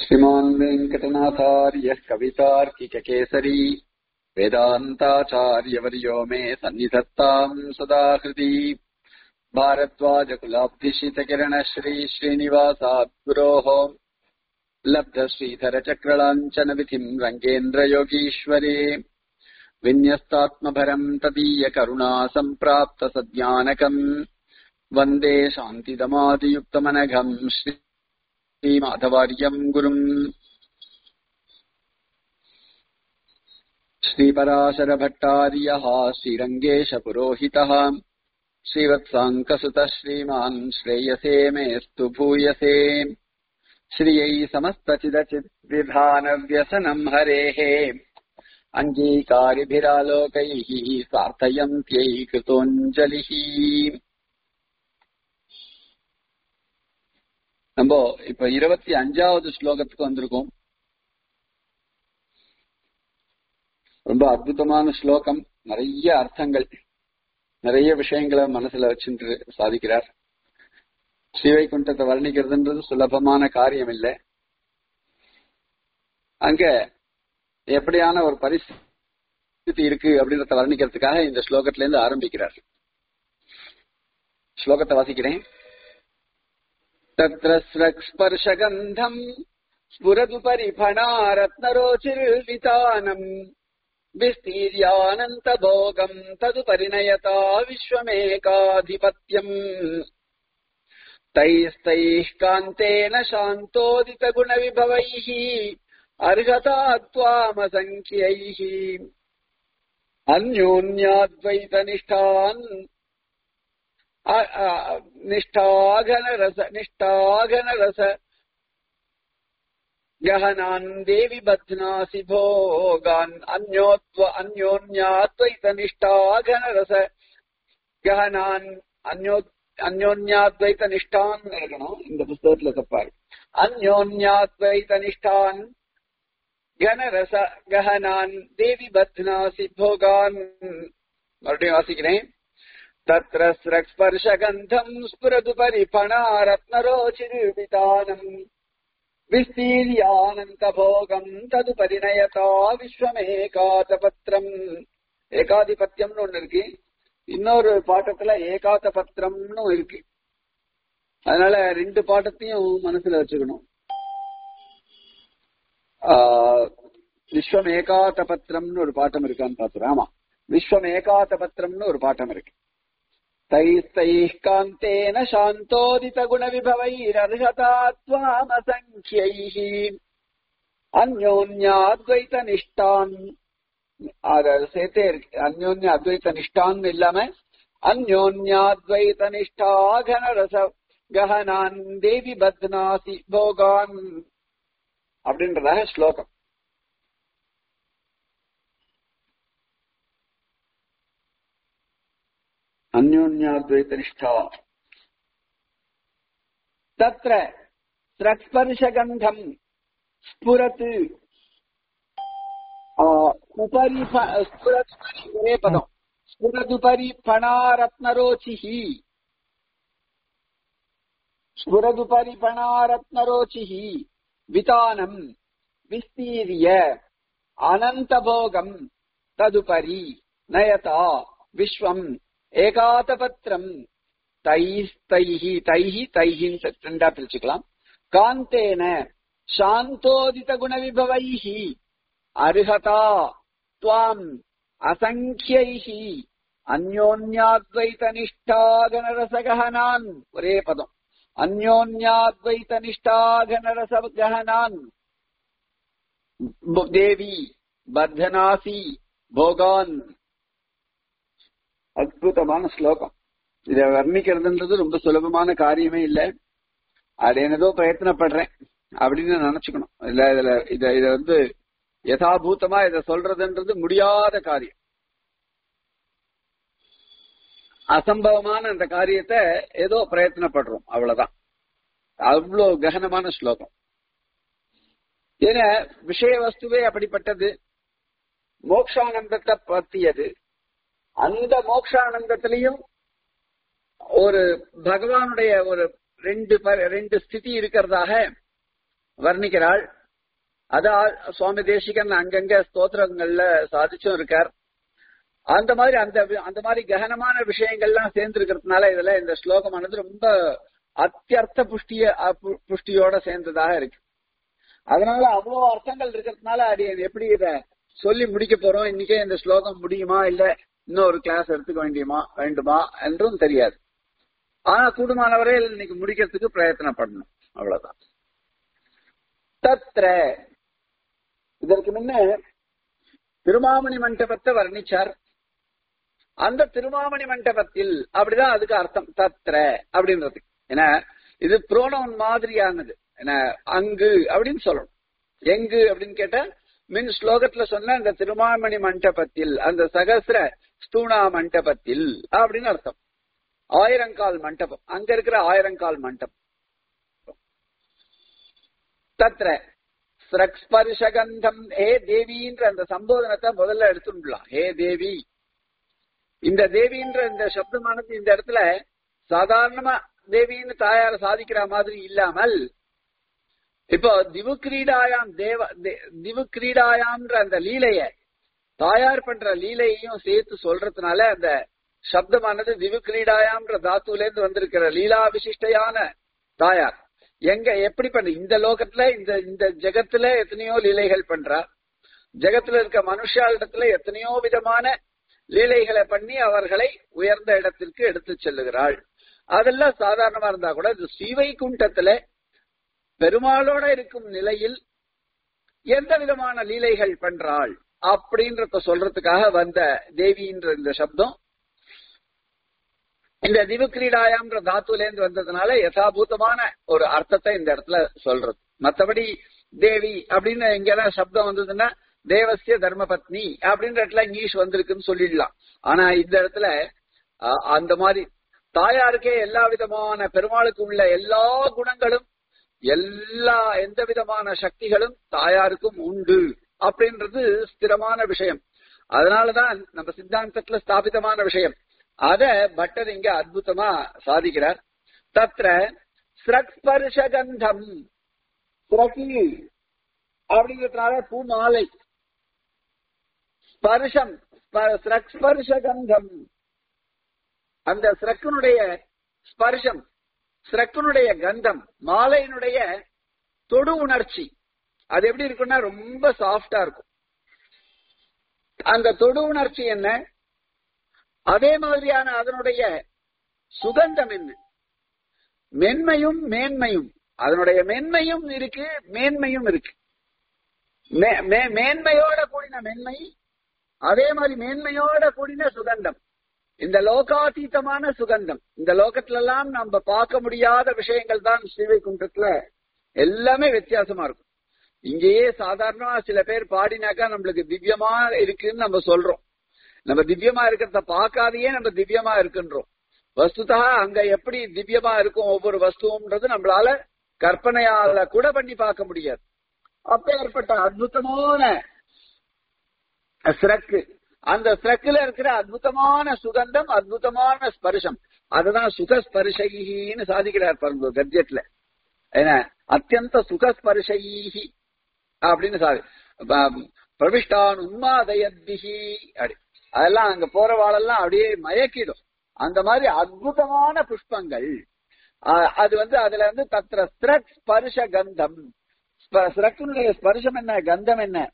श्रीमान् वेङ्कटनाथार्यः कवितार्किककेसरी वेदान्ताचार्यवर्यो मे सन्निधत्ताम् सदा हृदि भारद्वाजकुलाब्धिशितकिरणश्री श्रीनिवासात् गुरोः लब्धश्रीधरचक्रलाञ्छनविधिम् रङ्गेन्द्रयोगीश्वरे विन्यस्तात्मभरम् तदीयकरुणा सम्प्राप्त सज्ञानकम् वन्दे शान्तिदमादियुक्तमनघम् श्री श्रीमाधवार्यम् गुरुम् श्रीपराशरभट्टार्यः श्रीरङ्गेशपुरोहितः श्रीवत्साङ्कसुतः श्रीमान् श्रेयसे मेऽस्तु भूयसे श्रियै समस्तचिदचिद्विधानव्यसनम् हरेः अङ्गीकारिभिरालोकैः सार्थयन्त्यै कृतोञ्जलिः நம்ம இப்ப இருபத்தி அஞ்சாவது ஸ்லோகத்துக்கு வந்திருக்கோம் ரொம்ப அற்புதமான ஸ்லோகம் நிறைய அர்த்தங்கள் நிறைய விஷயங்களை மனசுல வச்சுட்டு சாதிக்கிறார் ஸ்ரீவைகுண்டத்தை வர்ணிக்கிறதுன்றது சுலபமான காரியம் இல்லை அங்க எப்படியான ஒரு பரிஸ்திதி இருக்கு அப்படின்றத வர்ணிக்கிறதுக்காக இந்த ஸ்லோகத்துல இருந்து ஆரம்பிக்கிறார் ஸ்லோகத்தை வாசிக்கிறேன் तत्र स्रक्स्पर्शगन्धम् स्फुरदुपरि फणारत्नरोचिर्वितानम् विस्तीर्यानन्तभोगम् तदुपरिणयता विश्वमेकाधिपत्यम् तैस्तैः कान्तेन शान्तोदितगुणविभवैः अर्हता त्वामसङ्ख्यैः अन्योन्याद्वैतनिष्ठान् निष्ठाघनरस निष्ठाघनरस गहनान् देवि बध्नासि भोगान् अन्योत्व अन्योन्याद्वैतनिष्ठाघनरस गहनान् अन्यो அந்யோன்யாத்வைத்தனிஷ்டான் இருக்கணும் இந்த புஸ்தகத்துல தப்பாரு அந்யோன்யாத்வைத்தனிஷ்டான் கனரச கஹனான் தேவி பத்னாசி போகான் மறுபடியும் வாசிக்கிறேன் तत्र स्रक्स्पर्शगन्धम् स्फुरदुपरि फणारत्नरोचिरुवितानम् विस्तीर्यानन्तभोगम् तदुपरिणयता விஸ்வமேகாதபத்திரம் ஏகாதிபத்தியம்னு ஒண்ணு இருக்கு இன்னொரு பாட்டத்துல ஏகாதபத்திரம்னு இருக்கு அதனால ரெண்டு பாட்டத்தையும் மனசுல வச்சுக்கணும் விஸ்வம் ஏகாதபத்திரம்னு ஒரு பாட்டம் இருக்கான்னு பாத்துறோம் ஆமா விஸ்வம் ஏகாதபத்திரம்னு ஒரு பாட்டம் இருக்கு तैस्तैः कान्तेन शान्तोदितगुणविभवैरर्हता त्वामसङ्ख्यैः அந்யோன்யாத்வைத்தனிஷ்டான் சேர்த்தே இருக்கு அந்யோன்ய அத்வைத்த நிஷ்டான் இல்லாம அந்யோன்யாத்வைத்த நிஷ்டாகனரச கஹனான் தேவி பத்னாசி போகான் அப்படின்றதாக ஸ்லோகம் अन्योन्याद्वैतनिष्ठा तत्र स्रक्स्पर्शगन्धम् स्फुरत् उपरि स्फुरदुपरि पदम् स्फुरदुपरि फणारत्नरोचिः स्फुरदुपरि फणारत्नरोचिः वितानम् विस्तीर्य अनन्तभोगम् तदुपरि नयता विश्वम् ஏகாதபத்திரம் தைஸ்தைஹி தைஹி தைஹின் ரெண்டா பிரிச்சுக்கலாம் காந்தேன சாந்தோதித குணவிபவைஹி அருகதா துவாம் அசங்கியைஹி அந்யோன்யாத்வைத நிஷ்டாகனரசகனான் ஒரே பதம் அந்யோன்யாத்வைத நிஷ்டாகனரசகனான் தேவி பர்தனாசி போகான் அற்புதமான ஸ்லோகம் இதை வர்ணிக்கிறதுன்றது ரொம்ப சுலபமான காரியமே இல்லை அது என்னதோ பிரயத்தனப்படுறேன் அப்படின்னு நினைச்சுக்கணும் இல்ல இதுல இத இத வந்து யதாபூத்தமா இத சொல்றதுன்றது முடியாத காரியம் அசம்பவமான அந்த காரியத்தை ஏதோ பிரயத்தனப்படுறோம் அவ்வளவுதான் அவ்வளவு ககனமான ஸ்லோகம் ஏன்னா விஷய வஸ்துவே அப்படிப்பட்டது மோக்ஷானந்தத்தை பத்தியது அந்த மோக்ஷானந்தத்திலையும் ஒரு பகவானுடைய ஒரு ரெண்டு ப- ரெண்டு ஸ்திதி இருக்கிறதாக வர்ணிக்கிறாள் அதான் சுவாமி தேசிகன் அங்கங்க ஸ்தோத்திரங்கள்ல சாதிச்சும் இருக்கார் அந்த மாதிரி அந்த அந்த மாதிரி ககனமான விஷயங்கள்லாம் சேர்ந்து இருக்கிறதுனால இதுல இந்த ஸ்லோகமானது ரொம்ப அத்தியர்த்த புஷ்டிய புஷ்டியோட சேர்ந்ததாக இருக்கு அதனால அவ்வளவு அர்த்தங்கள் இருக்கிறதுனால அடி எப்படி இத சொல்லி முடிக்க போறோம் இன்னைக்கே இந்த ஸ்லோகம் முடியுமா இல்ல இன்னொரு கிளாஸ் எடுத்துக்க வேண்டியமா வேண்டுமா என்றும் தெரியாது ஆனா கூடுமானவரை இன்னைக்கு முடிக்கிறதுக்கு பிரயத்தனப்படணும் அவ்வளவுதான் தத்ர இதற்கு முன்ன திருமாமணி மண்டபத்தை வர்ணிச்சார் அந்த திருமாமணி மண்டபத்தில் அப்படிதான் அதுக்கு அர்த்தம் தத்ர அப்படின்றது ஏன்னா இது புரோனவுன் மாதிரியானது என்ன அங்கு அப்படின்னு சொல்லணும் எங்கு அப்படின்னு கேட்டா மின் ஸ்லோகத்துல சொன்ன அந்த திருமாமணி மண்டபத்தில் அந்த சகசிர ஸ்தூணா மண்டபத்தில் அப்படின்னு அர்த்தம் ஆயிரங்கால் மண்டபம் அங்க இருக்கிற ஆயிரங்கால் மண்டபம் தத்ர ஸ்பர்ஷகந்தம் ஹே தேவின்ற அந்த சம்போதனத்தை முதல்ல எடுத்துடலாம் ஹே தேவி இந்த தேவின்ற இந்த சப்தமானது இந்த இடத்துல சாதாரணமா தேவின்னு தாயார சாதிக்கிற மாதிரி இல்லாமல் இப்போ திவு கிரீடாயாம் தேவ திவு கிரீடாயாம்ன்ற அந்த லீலைய தாயார் பண்ற லீலையையும் சேர்த்து சொல்றதுனால அந்த சப்தமானது திவு கிரீடாயாம்ன்ற தாத்துல இருந்து வந்திருக்கிற லீலா விசிஷ்டையான தாயார் எங்க எப்படி பண்ற இந்த லோகத்துல இந்த இந்த ஜெகத்துல எத்தனையோ லீலைகள் பண்றா ஜெகத்துல இருக்க மனுஷாளிடத்துல எத்தனையோ விதமான லீலைகளை பண்ணி அவர்களை உயர்ந்த இடத்திற்கு எடுத்து செல்லுகிறாள் அதெல்லாம் சாதாரணமா இருந்தா கூட இது ஸ்ரீவைகுண்டத்துல பெருமாளோட இருக்கும் நிலையில் எந்த விதமான லீலைகள் பண்றாள் அப்படின்றத சொல்றதுக்காக வந்த தேவின்ற இந்த சப்தம் இந்த திவுக்கிரீடாயாம்ன்ற தாத்துல இருந்து வந்ததுனால யதாபூதமான ஒரு அர்த்தத்தை இந்த இடத்துல சொல்றது மத்தபடி தேவி அப்படின்னு எங்கெல்லாம் சப்தம் வந்ததுன்னா தேவசிய தர்மபத்னி அப்படின்ற இடத்துல இங்கிலீஷ் வந்திருக்குன்னு சொல்லிடலாம் ஆனா இந்த இடத்துல அந்த மாதிரி தாயாருக்கே எல்லா விதமான பெருமாளுக்கு உள்ள எல்லா குணங்களும் எல்லா எந்த விதமான சக்திகளும் தாயாருக்கும் உண்டு அப்படின்றது ஸ்திரமான விஷயம் அதனாலதான் நம்ம சித்தாந்தத்துல ஸ்தாபிதமான விஷயம் அத பட்டர் இங்க அற்புதமா சாதிக்கிறார் தத்ர ஸ்ரக்ஸ்பர்ஷகந்தம் ஸ்ரகி அப்படிங்கிறதுனால பூமாலை ஸ்பர்ஷம் ஸ்ரக்ஸ்பர்ஷகந்தம் அந்த ஸ்ரக்கனுடைய ஸ்பர்ஷம் ஸ்ரக்கனுடைய கந்தம் மாலையினுடைய தொடு உணர்ச்சி அது எப்படி இருக்குன்னா ரொம்ப சாஃப்டா இருக்கும் அந்த தொடு உணர்ச்சி என்ன அதே மாதிரியான அதனுடைய சுகந்தம் என்ன மென்மையும் மேன்மையும் அதனுடைய மென்மையும் இருக்கு மேன்மையும் இருக்கு மேன்மையோட கூடின மென்மை அதே மாதிரி மேன்மையோட கூடின சுகந்தம் இந்த லோகாதீதமான சுகந்தம் இந்த லோகத்துல எல்லாம் நம்ம பார்க்க முடியாத விஷயங்கள் தான் ஸ்ரீவைகுண்டத்துல எல்லாமே வித்தியாசமா இருக்கும் இங்கேயே சாதாரணமா சில பேர் பாடினாக்கா நம்மளுக்கு திவ்யமா இருக்குன்னு நம்ம சொல்றோம் நம்ம திவ்யமா இருக்கிறத பார்க்காதையே நம்ம திவ்யமா இருக்குன்றோம் வஸ்துதா அங்க எப்படி திவ்யமா இருக்கும் ஒவ்வொரு வஸ்துவம்ன்றது நம்மளால கற்பனையால கூட பண்ணி பார்க்க முடியாது அப்பேற்பட்ட அற்புதமான ஸ்ரக்கு அந்த ஸ்ரக்குல இருக்கிற அற்புதமான சுகந்தம் அற்புதமான ஸ்பர்ஷம் அதுதான் சுகஸ்பர்ஷகின்னு சாதிக்கிறார் பாருங்க கத்தியத்துல என்ன அத்தியந்த சுகஸ்பர்ஷகி அப்படின்னு சாதி பிரவிஷ்டான் உன்மாதயத்திகி அப்படி அதெல்லாம் அங்க போறவாளெல்லாம் அப்படியே மயக்கிடும் அந்த மாதிரி அற்புதமான புஷ்பங்கள் அது வந்து அதுல வந்து தத்திர ஸ்ரக் ஸ்பர்ஷ கந்தம் ஸ்ரக்கினுடைய ஸ்பர்ஷம் என்ன கந்தம் என்ன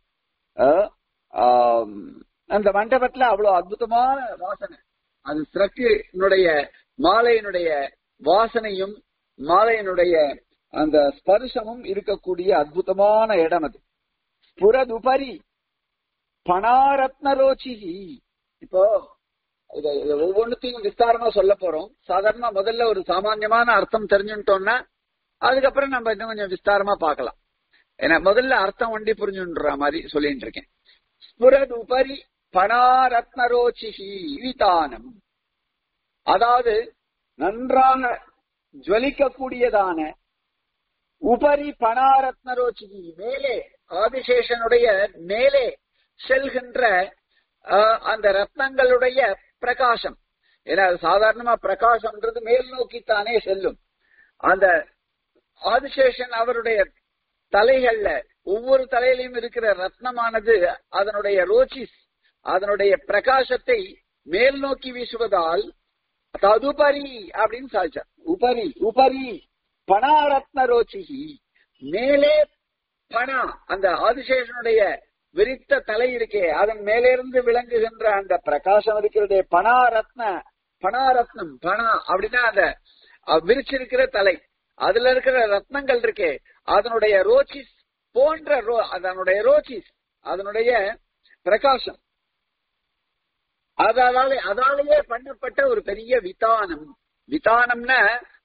அந்த மண்டபத்துல அவ்வளவு அற்புதமான வாசனை அது ஸ்ரக்கினுடைய மாலையினுடைய வாசனையும் மாலையினுடைய அந்த ஸ்பர்ஷமும் இருக்கக்கூடிய அற்புதமான இடம் அது புறதுபரி பணாரத்னரோச்சி இப்போ இத ஒவ்வொன்றுத்தையும் விஸ்தாரமா சொல்ல போறோம் சாதாரணமா முதல்ல ஒரு சாமான்யமான அர்த்தம் தெரிஞ்சுட்டோம்னா அதுக்கப்புறம் நம்ம இன்னும் கொஞ்சம் விஸ்தாரமா பார்க்கலாம் ஏன்னா முதல்ல அர்த்தம் ஒண்டி புரிஞ்சுன்ற மாதிரி சொல்லிட்டு இருக்கேன் ஸ்புரது உபரி பணாரத்னரோச்சிஹி விதானம் அதாவது நன்றாக ஜுவலிக்கக்கூடியதான உபரி பணாரத்னரோச்சிகி மேலே ஆதிசேஷனுடைய மேலே செல்கின்ற அந்த ரத்னங்களுடைய பிரகாசம் ஏன்னா சாதாரணமா பிரகாசம்ன்றது மேல் நோக்கித்தானே செல்லும் அந்த ஆதிசேஷன் அவருடைய தலைகள்ல ஒவ்வொரு தலையிலையும் இருக்கிற ரத்னமானது அதனுடைய ரோச்சிஸ் அதனுடைய பிரகாசத்தை மேல் நோக்கி வீசுவதால் ததுபரி அப்படின்னு சாதிச்சார் உபரி உபரி பணாரத்ன ரோச்சிகி மேலே பணா அந்த ஆதிசேஷனுடைய விரித்த தலை இருக்கே அதன் மேலிருந்து விளங்குகின்ற அந்த பிரகாசம் இருக்கிறதே பணாரத்ன பணாரத்னம் பணா அப்படின்னா அந்த அஹ், விரிச்சிருக்கிற தலை அதுல இருக்கிற ரத்னங்கள் இருக்கே அதனுடைய ரோச்சிஸ் போன்ற ரோ- அதனுடைய ரோச்சிஸ் அதனுடைய பிரகாசம் அதாலே அதாலேயே பண்ணப்பட்ட ஒரு பெரிய விதானம் விதானம்னா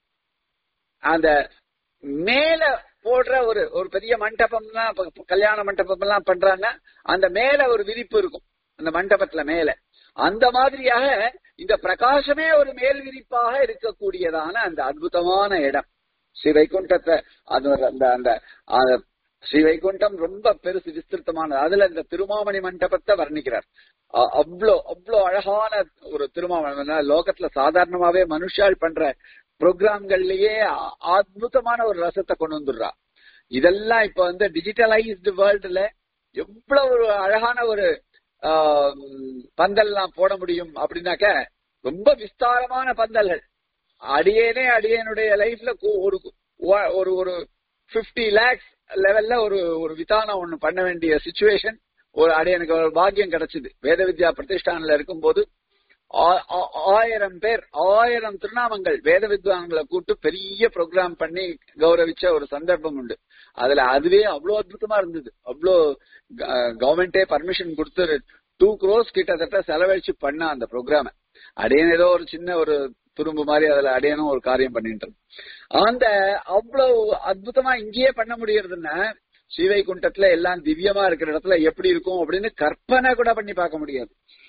அந்த மேல போடுற ஒரு ஒரு பெரிய மண்டபம்லாம் இப்ப கல்யாண மண்டபம் எல்லாம் பண்றாங்கன்னா அந்த மேல ஒரு விரிப்பு இருக்கும் அந்த மண்டபத்துல மேல அந்த மாதிரியாக இந்த பிரகாசமே ஒரு மேல் விரிப்பாக இருக்கக்கூடியதான அந்த அற்புதமான இடம் ஸ்ரீ வைகுண்டத்தை அது ஒரு அந்த அந்த அந்த ஸ்ரீ வைகுண்டம் ரொம்ப பெருசு விஸ்திருத்தமானது அதுல இந்த திருமாமணி மண்டபத்தை வர்ணிக்கிறார் அ- அவ்வளோ அவ்வளோ அழகான ஒரு திருமாமணி லோகத்துல சாதாரணமாவே மனுஷால் பண்ற ப்ரோக்ராம்கள்லயே அ- அற்புதமான ஒரு ரசத்தை கொண்டு வந்துடுறா இதெல்லாம் இப்ப வந்து டிஜிட்டலைஸ்டு வேர்ல்டுல எவ்வளவு ஒரு அழகான ஒரு ஆம், பந்தல்லாம் போட முடியும் அப்படின்னாக்க ரொம்ப விஸ்தாரமான பந்தல்கள் அடியேனே அடியேனுடைய லைஃப்ல ஒரு ஒ- ஒரு ஒரு பிப்டி லேக்ஸ் லெவல்ல ஒரு ஒரு விதானம் ஒண்ணு பண்ண வேண்டிய சுச்சுவேஷன் ஒரு அடியனுக்கு ஒரு பாக்கியம் கிடைச்சது வேத வித்யா பிரதிஷ்டானில் இருக்கும்போது ஆ- ஆ- ஆயிரம் பேர் ஆயிரம் திருநாமங்கள் வேத வித்வான்களை கூட்டு பெரிய ப்ரோக்ராம் பண்ணி கௌரவிச்ச ஒரு சந்தர்ப்பம் உண்டு அதுல அதுவே அவ்வளவு அற்புதமா இருந்தது அவ்வளோ கவர்மெண்டே பர்மிஷன் கொடுத்து டூ க்ரோஸ் கிட்டத்தட்ட செலவழிச்சு பண்ண அந்த ப்ரோக்ராம அடையன் ஏதோ ஒரு சின்ன ஒரு துரும்பு மாதிரி அதுல அடையனும் ஒரு காரியம் பண்ணிட்டு இருக்கு. அந்த அவ்வளவு அற்புதமா இங்கேயே பண்ண முடியறதுன்னா ஸ்ரீவைகுண்டத்துல எல்லாம் திவ்யமா இருக்கிற இடத்துல எப்படி இருக்கும் அப்படின்னு கற்பனை கூட பண்ணி பார்க்க முடியாது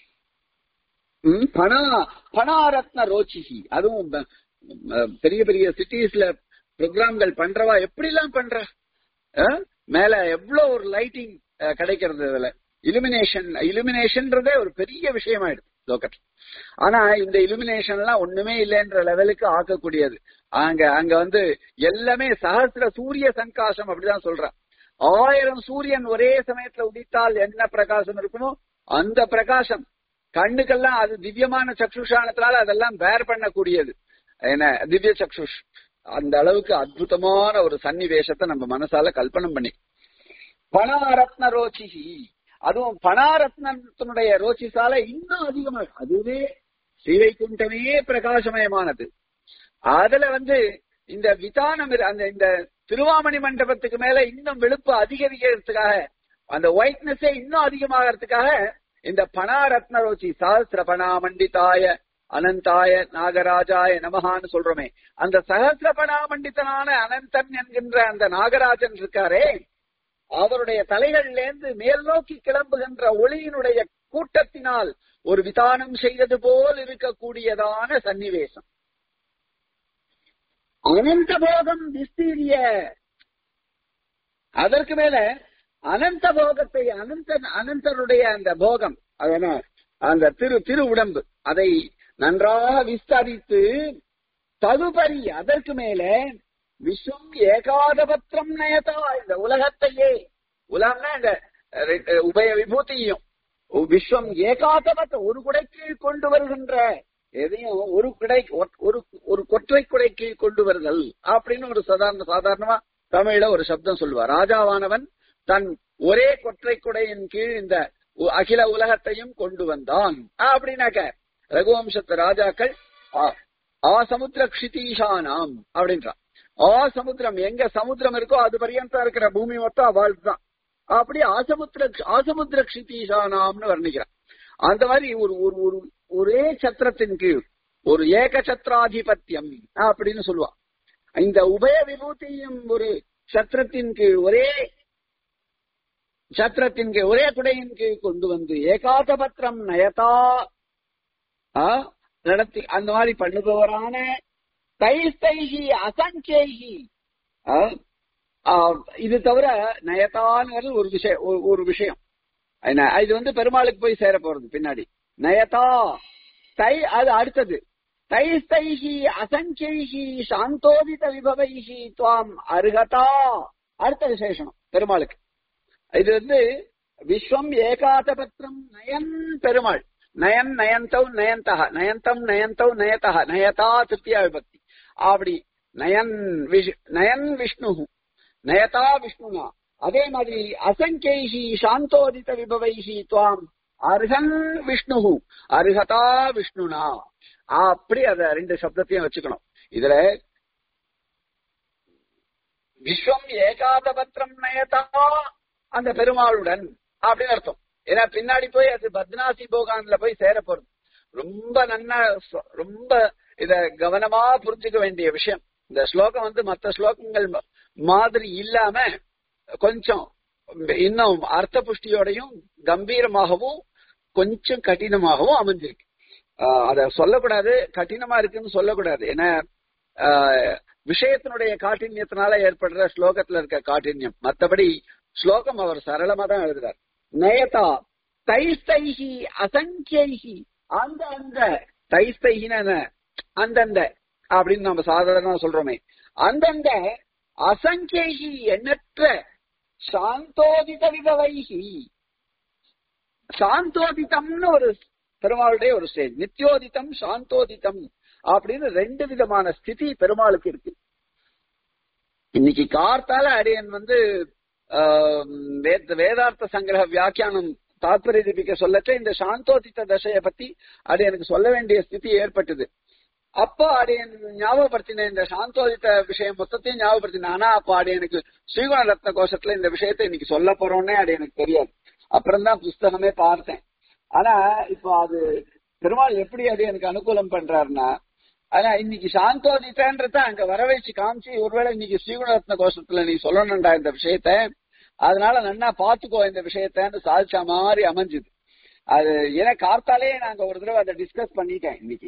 ம், பணா பணாரத்ன ரோச்சிகி அதுவும் ப- ம- பெரிய பெரிய சிட்டிஸ்ல ப்ரோக்ராம்கள் பண்றவா எப்படி எல்லாம் பண்ற அஹ்? மேல எவ்வளவு ஒரு லைட்டிங் கிடைக்கிறது இதுல இலுமினேஷன் இலுமினேஷன்றதே ஒரு பெரிய விஷயமாயிடுது லோக்கத்துல ஆனா இந்த இலுமினேஷன் எல்லாம் ஒண்ணுமே இல்லைன்ற லெவலுக்கு ஆக்கக்கூடியது அங்க அங்க வந்து எல்லாமே சஹஸ்ர சூரிய சங்காசம் அப்படிதான் சொல்றான் ஆயிரம் சூரியன் ஒரே சமயத்துல உதித்தால் என்ன பிரகாசம் இருக்குமோ அந்த பிரகாசம் கண்ணுக்கெல்லாம் அது திவ்யமான சக்ஷுஷானத்தினால அதெல்லாம் பேர் பண்ணக்கூடியது என்ன திவ்ய சக்ஷுஷ் அந்த அளவுக்கு அற்புதமான ஒரு சன்னிவேஷத்தை நம்ம மனசால கல்பனை பண்ணி பணாரத்ன ரோச்சிஹி அதுவும் பணாரத்னத்தினுடைய ரோச்சிசால இன்னும் அதிகமா அதுவே ஸ்ரீவைகுண்டமே பிரகாசமயமானது அதுல வந்து இந்த விதானம் இரு- அந்த இந்த திருவாமணி மண்டபத்துக்கு மேல இன்னும் வெளுப்பு அதிகரிக்கிறதுக்காக அந்த ஒயிட்னஸே இன்னும் அதிகமாகறதுக்காக இந்த பணாரத்ன ரோச்சி சஹசிர பணா மண்டிதாய அனந்தாய நாகராஜாய நமஹான்னு சொல்றோமே அந்த சஹசிர பணா மண்டிதனான அனந்தன் என்கின்ற அந்த நாகராஜன் இருக்காரே அவருடைய தலைகள்ல இருந்து மேல் நோக்கி கிளம்புகின்ற ஒளியினுடைய கூட்டத்தினால் ஒரு விதானம் செய்தது போல் இருக்கக்கூடியதான சன்னிவேசம் அனந்த போகம் விஸ்தீரிய அதற்கு மேல அனந்த போகத்தை அனந்தன் அனந்தனுடைய அந்த போகம் அது என்ன அந்த திரு திரு உடம்பு அதை நன்றாக விஸ்தரித்து ததுபரி அதற்கு மேல விஸ்வம் ஏகாதபத்திரம் நயதா இந்த உலகத்தையே உலகம்னா இந்த ரெ- உபய விபூதியும் விஸ்வம் ஏகாதபத்த ஒரு குடை கீழ் கொண்டு வருகின்ற எதையும் ஒரு குடை ஒரு ஒரு கொற்றை குடை கீழ் கொண்டு வருதல் அப்படின்னு ஒரு சாதாரண சாதாரணமா தமிழ்ல ஒரு சப்தம் சொல்லுவார் ராஜாவானவன் தன் ஒரே கொற்றை குடையின் கீழ் இந்த உ- அகில உலகத்தையும் கொண்டு வந்தான் அப்படின்னாக்க ரகுவம்சத்து ராஜாக்கள் ஆ- ஆ சமுத்திர க்ஷிதீஷானாம் அப்படின்றான் ஆ சமுத்திரம் எங்க சமுத்திரம் இருக்கோ அது பரியந்தம் இருக்கிற பூமி மொத்தம் அவள் தான் அப்படி ஆசமுத்திர ஆசமுத்திர க்ஷிதீஷானாம்னு வர்ணிக்கிறான் அந்த மாதிரி ஒரு ஒரு ஒரு ஒரே சத்திரத்தின் கீழ் ஒரு ஏக சத்ராதிபத்தியம் அப்படின்னு சொல்லுவான் இந்த உபய விபூதியும் ஒரு சத்திரத்தின் கீழ் ஒரே சத்திரத்தின் கீழ் ஒரே குடையின் கீழ் கொண்டு வந்து ஏகாதபத்திரம் நயதா ஆ, நடத்தி அந்த மாதிரி பண்ணுபவரான தைஸ்தைகி அசங்கேகி ஆ, ஆ, இது தவிர நயதான்னு ஒரு விஷயம் ஒரு- ஒரு விஷயம் என்ன, இது வந்து பெருமாளுக்கு போய் சேர போறது பின்னாடி நயதா தை அது அடுத்தது தைஸ்தைகி அசங்கேகி சாந்தோதித விபவைகி துவாம் அருகதா அடுத்த விசேஷனம் பெருமாளுக்கு இது வந்து விஸ்வம் ஏகாதபத்திரம் நயன் பெருமாள் நயன் நயந்தவ் நயந்தக நயந்தம் நயந்தவ் நயதக நயதா திருத்தியா விபக்தி அப்படி நயன் விஷ்- நயன் விஷ்ணு நயதா விஷ்ணுனா அதே மாதிரி அசங்கேஷி சாந்தோதித விபவைஷி துவாம் அர்ஹன் விஷ்ணு அர்ஹதா விஷ்ணுனா அப்படி அத ரெண்டு சப்தத்தையும் வச்சுக்கணும் இதுல விஸ்வம் ஏகாதபத்திரம் நயதா அந்த பெருமாளுடன் அப்படின்னு அர்த்தம் ஏன்னா பின்னாடி போய் அது பத்னாசி போகான்ல போய் சேர போறது ரொம்ப நன்னா சொ- ரொம்ப இத கவனமா புரிஞ்சுக்க வேண்டிய விஷயம் இந்த ஸ்லோகம் வந்து மற்ற ஸ்லோகங்கள் ம- மாதிரி இல்லாம கொஞ்சம் இன்னும் அர்த்த புஷ்டியோடையும் கம்பீரமாகவும் கொஞ்சம் கடினமாகவும் அமைஞ்சிருக்கு ஆஹ் அத சொல்லக்கூடாது கடினமா இருக்குன்னு சொல்லக்கூடாது ஏன்னா ஆஹ் விஷயத்தினுடைய காட்டின்யத்தினால ஏற்படுற ஸ்லோகத்துல இருக்க காட்டின்யம் மத்தபடி ஸ்லோகம் அவர் சரளமா தான் எழுதுறார் நயதா தைஸ்தைஹி அசங்கியைஹி அந்த அந்த தைஸ்தைஹின என்ன? அந்தந்த அப்படின்னு நம்ம சாதாரணமா சொல்றோமே அந்தந்த அசங்கியைஹி எண்ணற்ற சாந்தோதித விதவைஹி சாந்தோதிதம்னு ஒரு பெருமாளுடைய ஒரு ஸ்டேஜ் நித்யோதிதம் சாந்தோதிதம் அப்படின்னு ரெண்டு விதமான ஸ்திதி பெருமாளுக்கு இருக்கு இன்னைக்கு கார்த்தால அடியன் வந்து ஆஹ், வேத- வேதார்த்த சங்கிரக வியாக்கியானம் தாத்பரிய தீபிக்க சொல்லச்ச இந்த சாந்தோதித்த தசையை பத்தி அது எனக்கு சொல்ல வேண்டிய ஸ்திதி ஏற்பட்டது அப்போ அது ஞாபகப்படுத்தின இந்த சாந்தோதித்த விஷயம் மொத்தத்தையும் ஞாபகப்படுத்தினேன் ஆனா அப்போ அது எனக்கு ஸ்ரீகுண ரத்ன கோஷத்துல இந்த விஷயத்தை இன்னைக்கு சொல்ல போறோம்னே அது எனக்கு தெரியாது அப்புறம் தான் புஸ்தகமே பார்த்தேன் ஆனா இப்போ அது பெருமாள் எப்படி அது எனக்கு அனுகூலம் பண்றாருன்னா ஆனா இன்னைக்கு சாந்தோதித்தன்றத அங்க வர வச்சு காமிச்சு ஒருவேளை இன்னைக்கு ஸ்ரீகுணரத்ன கோஷத்துல நீ சொல்லணும்டா இந்த விஷயத்த அதனால நன்னா பாத்துக்கோ இந்த விஷயத்தன்னு சாதிச்ச மாதிரி அமைஞ்சுது அது ஏன்னா கார்த்தாலே நாங்க ஒரு தடவை அதை டிஸ்கஸ் பண்ணிட்டேன் இன்னைக்கு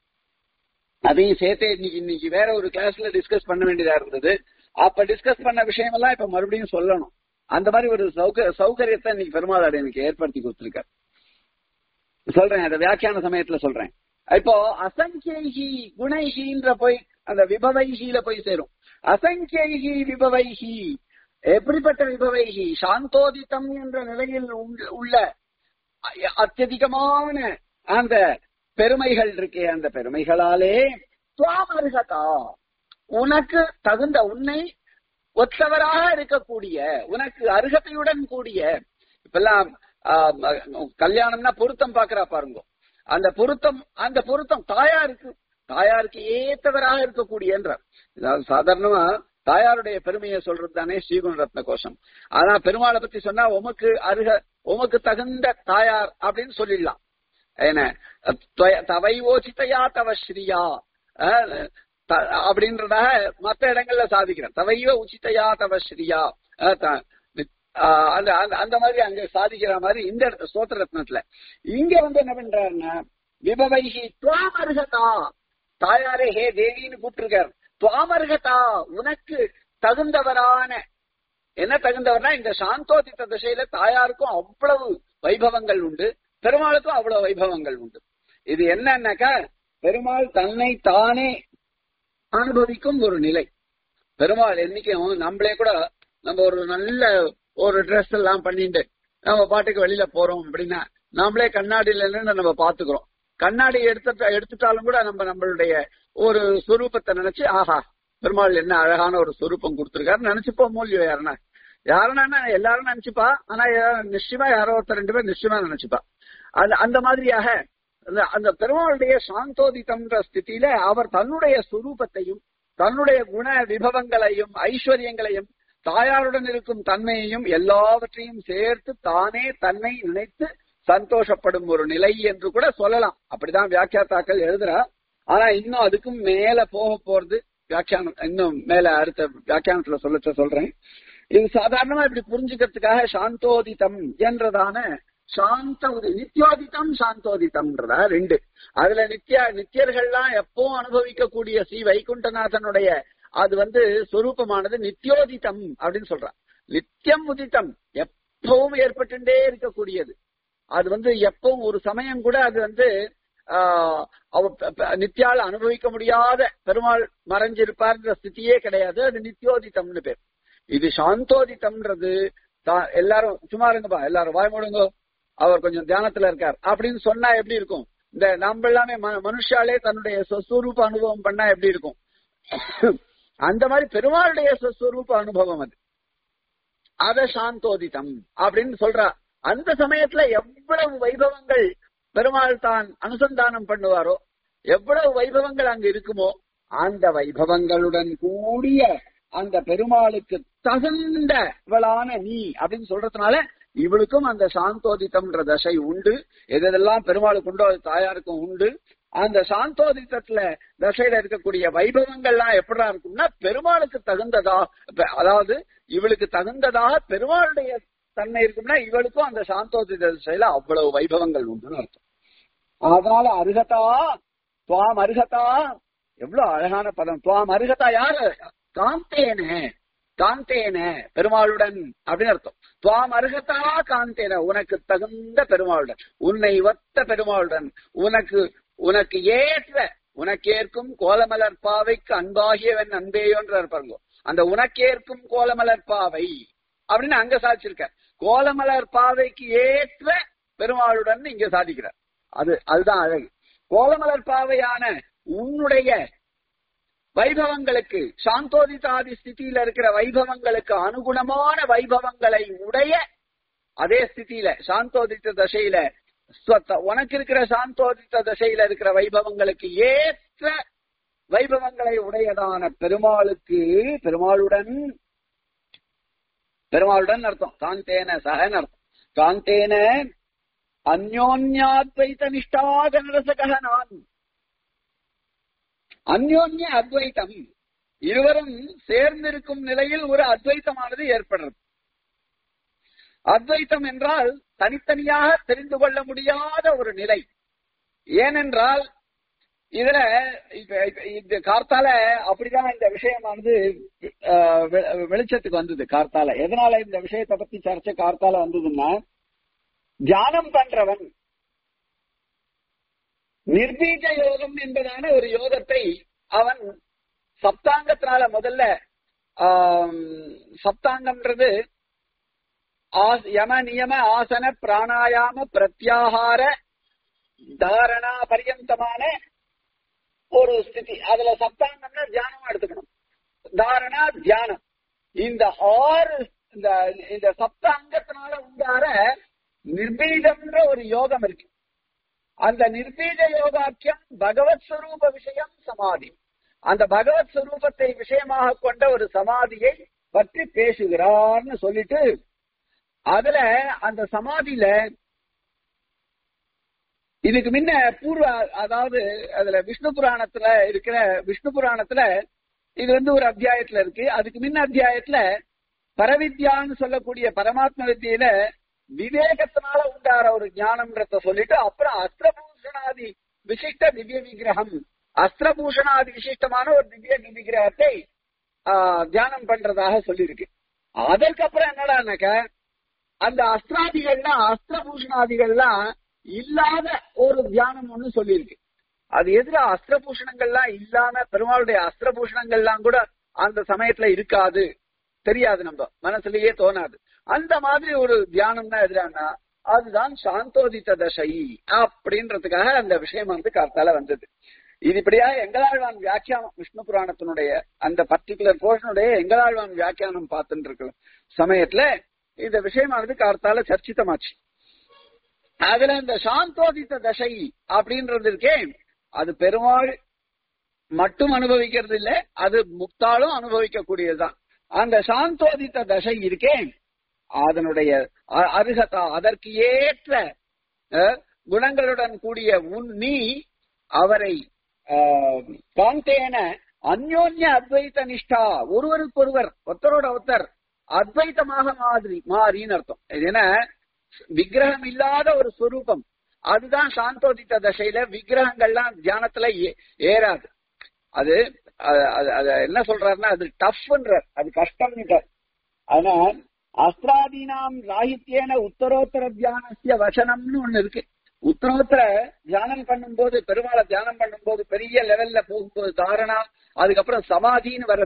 அதையும் சேர்த்து இன்னைக்கு இன்னைக்கு வேற ஒரு கிளாஸ்ல டிஸ்கஸ் பண்ண வேண்டியதா இருந்தது அப்ப டிஸ்கஸ் பண்ண விஷயம் எல்லாம் இப்ப மறுபடியும் சொல்லணும் அந்த மாதிரி ஒரு சௌக சௌகரியத்தை இன்னைக்கு பெருமாள் எனக்கு ஏற்படுத்தி கொடுத்திருக்காரு சொல்றேன் அந்த வியாக்கியான சமயத்துல சொல்றேன் இப்போ அசங்கியைகி குணைகின்ற போய் அந்த விபவைகில போய் சேரும் அசங்கியைகி விபவைகி எப்படிப்பட்ட விபவைகி சாந்தோதித்தம் என்ற நிலையில் உள்ள- உள்ள அ- அत्यதிகமான அந்த பெருமைகள் இருக்கே அந்த பெருமைகளாலே துவாமருகதா உனக்கு தகுந்த உன்னை ஒத்தவராக இருக்கக்கூடிய உனக்கு அருகதையுடன் கூடிய இப்பெல்லாம் ஆஹ், கல்யாணம்னா பொருத்தம் பாக்குறா பாருங்க அந்த பொருத்தம் அந்த பொருத்தம் தாயாருக்கு தாயாருக்கு ஏத்தவராக இருக்கக்கூடியன்றார் அதாவது சாதாரணமா தாயாருடைய பெருமையை சொல்றது தானே ஸ்ரீகுண ரத்ன கோஷம் ஆனா பெருமாளை பத்தி சொன்னா உமக்கு அருக உமக்கு தகுந்த தாயார் அப்படின்னு சொல்லிடலாம் என்ன துவய- தவை ஓசித்தையா தவ ஸ்ரீயா அஹ், த- அப்படின்றதாக மத்த இடங்கள்ல சாதிக்கிறேன் தவையோ உச்சித்தையா தவ ஸ்ரீயா அஹ், த- ஆஹ், அந்த அந்த- அந்த மாதிரி அங்க சாதிக்கிற மாதிரி இந்த இடத்துல ஸ்தோத்திர ரத்னத்துல இங்க வந்து என்ன பண்றாருன்னா விபவைகி துவாமருகதா தாயாரே ஹே தேவின்னு கூப்பிட்டிருக்காரு துவாமருகதா உனக்கு தகுந்தவரான என்ன தகுந்தவர்னா இந்த சாந்தோதித்த திசையில தாயாருக்கும் அவ்வளவு வைபவங்கள் உண்டு பெருமாளுக்கும் அவ்வளவு வைபவங்கள் உண்டு இது என்னன்னாக்கா பெருமாள் தன்னை தானே அனுபவிக்கும் ஒரு நிலை பெருமாள் என்னைக்கும் நம்மளே கூட நம்ம ஒரு நல்ல ஒரு ட்ரெஸ் எல்லாம் பண்ணிட்டு நம்ம பாட்டுக்கு வெளியில போறோம் அப்படின்னா நாமளே கண்ணாடியில இருந்து நம்ம பாத்துக்கிறோம் கண்ணாடி எடுத்துட்டா எடுத்துட்டாலும் கூட நம்ம நம்மளுடைய ஒரு சுரூபத்தை நினைச்சு ஆஹா பெருமாள் என்ன அழகான ஒரு சுரூபம் கொடுத்திருக்காரு நினைச்சுப்போம் மூலியம் யாருன்னா யாருன்னா எல்லாரும் நினைச்சுப்பா ஆனா யா- நிச்சயமா யாரோ ஒருத்தர் ரெண்டு பேர் நிச்சயமா நினைச்சுப்பா அந்த அந்த மாதிரியாக அந்த- அந்த பெருமாளுடைய சாந்தோதிதம்ன்ற ஸ்திதியில அவர் தன்னுடைய சுரூபத்தையும் தன்னுடைய குண விபவங்களையும் ஐஸ்வர்யங்களையும் தாயாருடன் இருக்கும் தன்மையையும் எல்லாவற்றையும் சேர்த்து தானே தன்னை நினைத்து சந்தோஷப்படும் ஒரு நிலை என்று கூட சொல்லலாம் அப்படிதான் வியாக்கியாத்தாக்கள் எழுதுறா ஆனா இன்னும் அதுக்கும் மேல போக போறது வியாக்கியானம் இன்னும் மேல அடுத்த வியாக்கியானத்துல சொல்லச்ச சொல்றேன் இது சாதாரணமா இப்படி புரிஞ்சுக்கிறதுக்காக சாந்தோதிதம் என்றதான சாந்த உதி நித்யோதிதம் சாந்தோதிதம்ன்றதா ரெண்டு அதுல நித்யா நித்தியர்கள்லாம் எப்பவும் அனுபவிக்கக்கூடிய ஸ்ரீ வைகுண்டநாதனுடைய அது வந்து சொரூபமானது நித்யோதிதம் அப்படின்னு சொல்றான் நித்தியம் உதித்தம் எப்பவும் ஏற்பட்டுட்டே இருக்கக்கூடியது அது வந்து எப்பவும் ஒரு சமயம் கூட அது வந்து ஆஹ் அவ ப- ப- நித்யால அனுபவிக்க முடியாத பெருமாள் மறைஞ்சிருப்பார்ன்ற ஸ்திதியே கிடையாது அது நித்யோதிதம்னு பேர் இது சாந்தோதித்தம்ன்றது தா- எல்லாரும் சும்மா இருங்கப்பா எல்லாரும் வாய் மூடுங்க அவர் கொஞ்சம் தியானத்துல இருக்கார் அப்படின்னு சொன்னா எப்படி இருக்கும் இந்த நம்ம எல்லாமே ம- மனுஷாலே தன்னுடைய சொஸ்வரூப அனுபவம் பண்ணா எப்படி இருக்கும் அந்த மாதிரி பெருமாளுடைய சொஸ்வரூப அனுபவம் அது அத சாந்தோதிதம் அப்படின்னு சொல்றா அந்த சமயத்துல எவ்வளவு வைபவங்கள் பெருமாள் தான் அனுசந்தானம் பண்ணுவாரோ எவ்வளவு வைபவங்கள் அங்க இருக்குமோ அந்த வைபவங்களுடன் கூடிய அந்த பெருமாளுக்கு தகுந்தவளான நீ அப்படின்னு சொல்றதுனால இவளுக்கும் அந்த சாந்தோதித்தம்ன்ற தசை உண்டு எதெல்லாம் பெருமாளுக்கு உண்டோ அது தாயாருக்கும் உண்டு அந்த சாந்தோதித்தத்துல தசையில இருக்கக்கூடிய வைபவங்கள்லாம் எப்படா இருக்கும்னா பெருமாளுக்கு தகுந்ததா இப்ப அதாவது இவளுக்கு தகுந்ததாக பெருமாளுடைய தன்மை இருக்கும்னா இவளுக்கும் அந்த சாந்தோதித்த தசையில அவ்வளவு வைபவங்கள் உண்டுன்னு அர்த்தம் அதனால அருகதா துவாம் அருகதா எவ்வளவு அழகான பதம் துவாம் அருகதா யாரு காந்தேனே காந்தேன பெருமாளுடன் அப்படின்னு அர்த்தம் துவாம் அருகதா காந்தேன உனக்கு தகுந்த பெருமாளுடன் உன்னை ஒத்த பெருமாளுடன் உனக்கு உனக்கு ஏற்ற உனக்கேற்கும் கோலமலர் பாவைக்கு அன்பாகியவன் அன்பேயோன்ற பாருங்க அந்த உனக்கேற்கும் கோலமலர் பாவை அப்படின்னு அங்க சாதிச்சிருக்க கோலமலர் பாவைக்கு ஏற்ற பெருமாளுடன் இங்க சாதிக்கிறார் அது அதுதான் அழகு கோலமலர் பாவையான உன்னுடைய வைபவங்களுக்கு சாந்தோதிதாதி ஸ்திதியில இருக்கிற வைபவங்களுக்கு அனுகுணமான வைபவங்களை உடைய அதே ஸ்திதியில சாந்தோதித்த தசையில ஸ்வத்த- உனக்கு இருக்கிற சாந்தோதித்த தசையில இருக்கிற வைபவங்களுக்கு ஏற்ற வைபவங்களை உடையதான பெருமாளுக்கு பெருமாளுடன் பெருமாளுடன் அர்த்தம் காந்தேன சகன் அர்த்தம் காந்தேன அந்யோன்யாத்வைத நிஷ்டாகனரசக நான் அந்யோன்ய அத்வைத்தம் இருவரும் சேர்ந்திருக்கும் நிலையில் ஒரு அத்வைத்தமானது ஏற்படுறது அத்வைத்தம் என்றால் தனித்தனியாக தெரிந்து கொள்ள முடியாத ஒரு நிலை ஏனென்றால் இதுல இப்ப இப்ப இந்த கார்த்தால அப்படிதான் இந்த விஷயமானது அஹ், வெ- வெளிச்சத்துக்கு வந்தது கார்த்தால எதனால இந்த விஷயத்தை பத்தி சர்ச்சை கார்த்தால வந்ததுன்னா தியானம் பண்றவன் நிர்பீஜ யோகம் என்பதான ஒரு யோகத்தை அவன் சப்தாங்கத்தினால முதல்ல ஆம், சப்தாங்கம்ன்றது ஆஸ்- யம நியம ஆசன பிராணாயாம பிரத்யாகார தாரணா பரியந்தமான ஒரு ஸ்திதி அதுல சப்தாங்கம்னா தியானம் எடுத்துக்கணும் தாரணா தியானம் இந்த ஆறு இந்த இந்த சப்தாங்கத்தினால உண்டார நிர்பீஜம்ன்ற ஒரு யோகம் இருக்கு அந்த நிர்பீஜ யோகாக்கியம் பகவத் ஸ்வரூப விஷயம் சமாதி அந்த பகவத் ஸ்வரூபத்தை விஷயமாக கொண்ட ஒரு சமாதியை பற்றி பேசுகிறார்னு சொல்லிட்டு அதுல அந்த சமாதியில இதுக்கு முன்ன பூர்வ அதாவது அதுல விஷ்ணு புராணத்துல இருக்கிற விஷ்ணு புராணத்துல இது வந்து ஒரு அத்தியாயத்துல இருக்கு அதுக்கு முன்ன அத்தியாயத்துல பரவித்யான்னு சொல்லக்கூடிய பரமாத்ம வித்தியில விவேகத்தினால உண்டார ஒரு ஞானம்ன்றத சொல்லிட்டு அப்புறம் அஸ்திரபூஷணாதி விசிஷ்ட திவ்ய விக்கிரகம் அஸ்திரபூஷணாதி விசிஷ்டமான ஒரு திவ்ய விக்கிரகத்தை ஆஹ், தியானம் பண்றதாக சொல்லியிருக்கு அதற்கப்புறம் என்னடானாக்க அந்த அஸ்திராதிகள்லாம் அஸ்திரபூஷணாதிகள்லாம் இல்லாத ஒரு தியானம் ஒண்ணு சொல்லியிருக்கு அது எதிர அஸ்திரபூஷணங்கள்லாம் இல்லாம பெருமாளுடைய அஸ்திரபூஷணங்கள்லாம் கூட அந்த சமயத்துல இருக்காது தெரியாது நம்ம மனசுலயே தோணாது அந்த மாதிரி ஒரு தியானம் தான் எதிரானா அதுதான் சாந்தோதித்த தசை அப்படின்றதுக்காக அந்த விஷயம் வந்து கார்த்தால வந்தது இது இப்படியா எங்களாழ்வான் வியாக்கியானம் விஷ்ணு புராணத்தினுடைய அந்த பர்டிகுலர் போர்ஷனுடைய எங்களாழ்வான் வியாக்கியானம் பார்த்துட்டு இருக்கிற சமயத்துல இந்த விஷயமானது கார்த்தால சர்ச்சிதமாச்சு அதுல இந்த சாந்தோதித்த தசை அப்படின்றது இருக்கே அது பெருமாள் மட்டும் அனுபவிக்கிறது இல்ல அது முக்தாலும் அனுபவிக்கக்கூடியதுதான் அந்த சாந்தோதித்த தசை இருக்கே அதனுடைய அ- அருகதா அதற்கு ஏற்ற அஹ், குணங்களுடன் கூடிய உன் நீ அவரை ஆஹ், காந்தேன அந்யோன்ய அத்வைத நிஷ்டா ஒருவருக்கொருவர் ஒருத்தரோட ஒருத்தர் அத்வைத்தமாக மாதிரி மாறின்னு அர்த்தம் இது என்ன விக்கிரகம் இல்லாத ஒரு ஸ்வரூபம் அதுதான் சாந்தோதித்த தசையில விக்கிரகங்கள்லாம் தியானத்துல ஏ- ஏறாது அது அது- அது- அது என்ன சொல்றாருன்னா அது டஃப்ன்றார் அது கஷ்டம்ன்றார் ஆனா அஸ்திராதீனாம் ராகித்யேன உத்தரோத்தர தியானசிய வசனம்னு ஒண்ணு இருக்கு உத்தரோத்தர தியானம் பண்ணும்போது பெருமாளை தியானம் பண்ணும்போது பெரிய லெவல்ல போகும்போது தாரணா அதுக்கப்புறம் சமாதின்னு வர்றது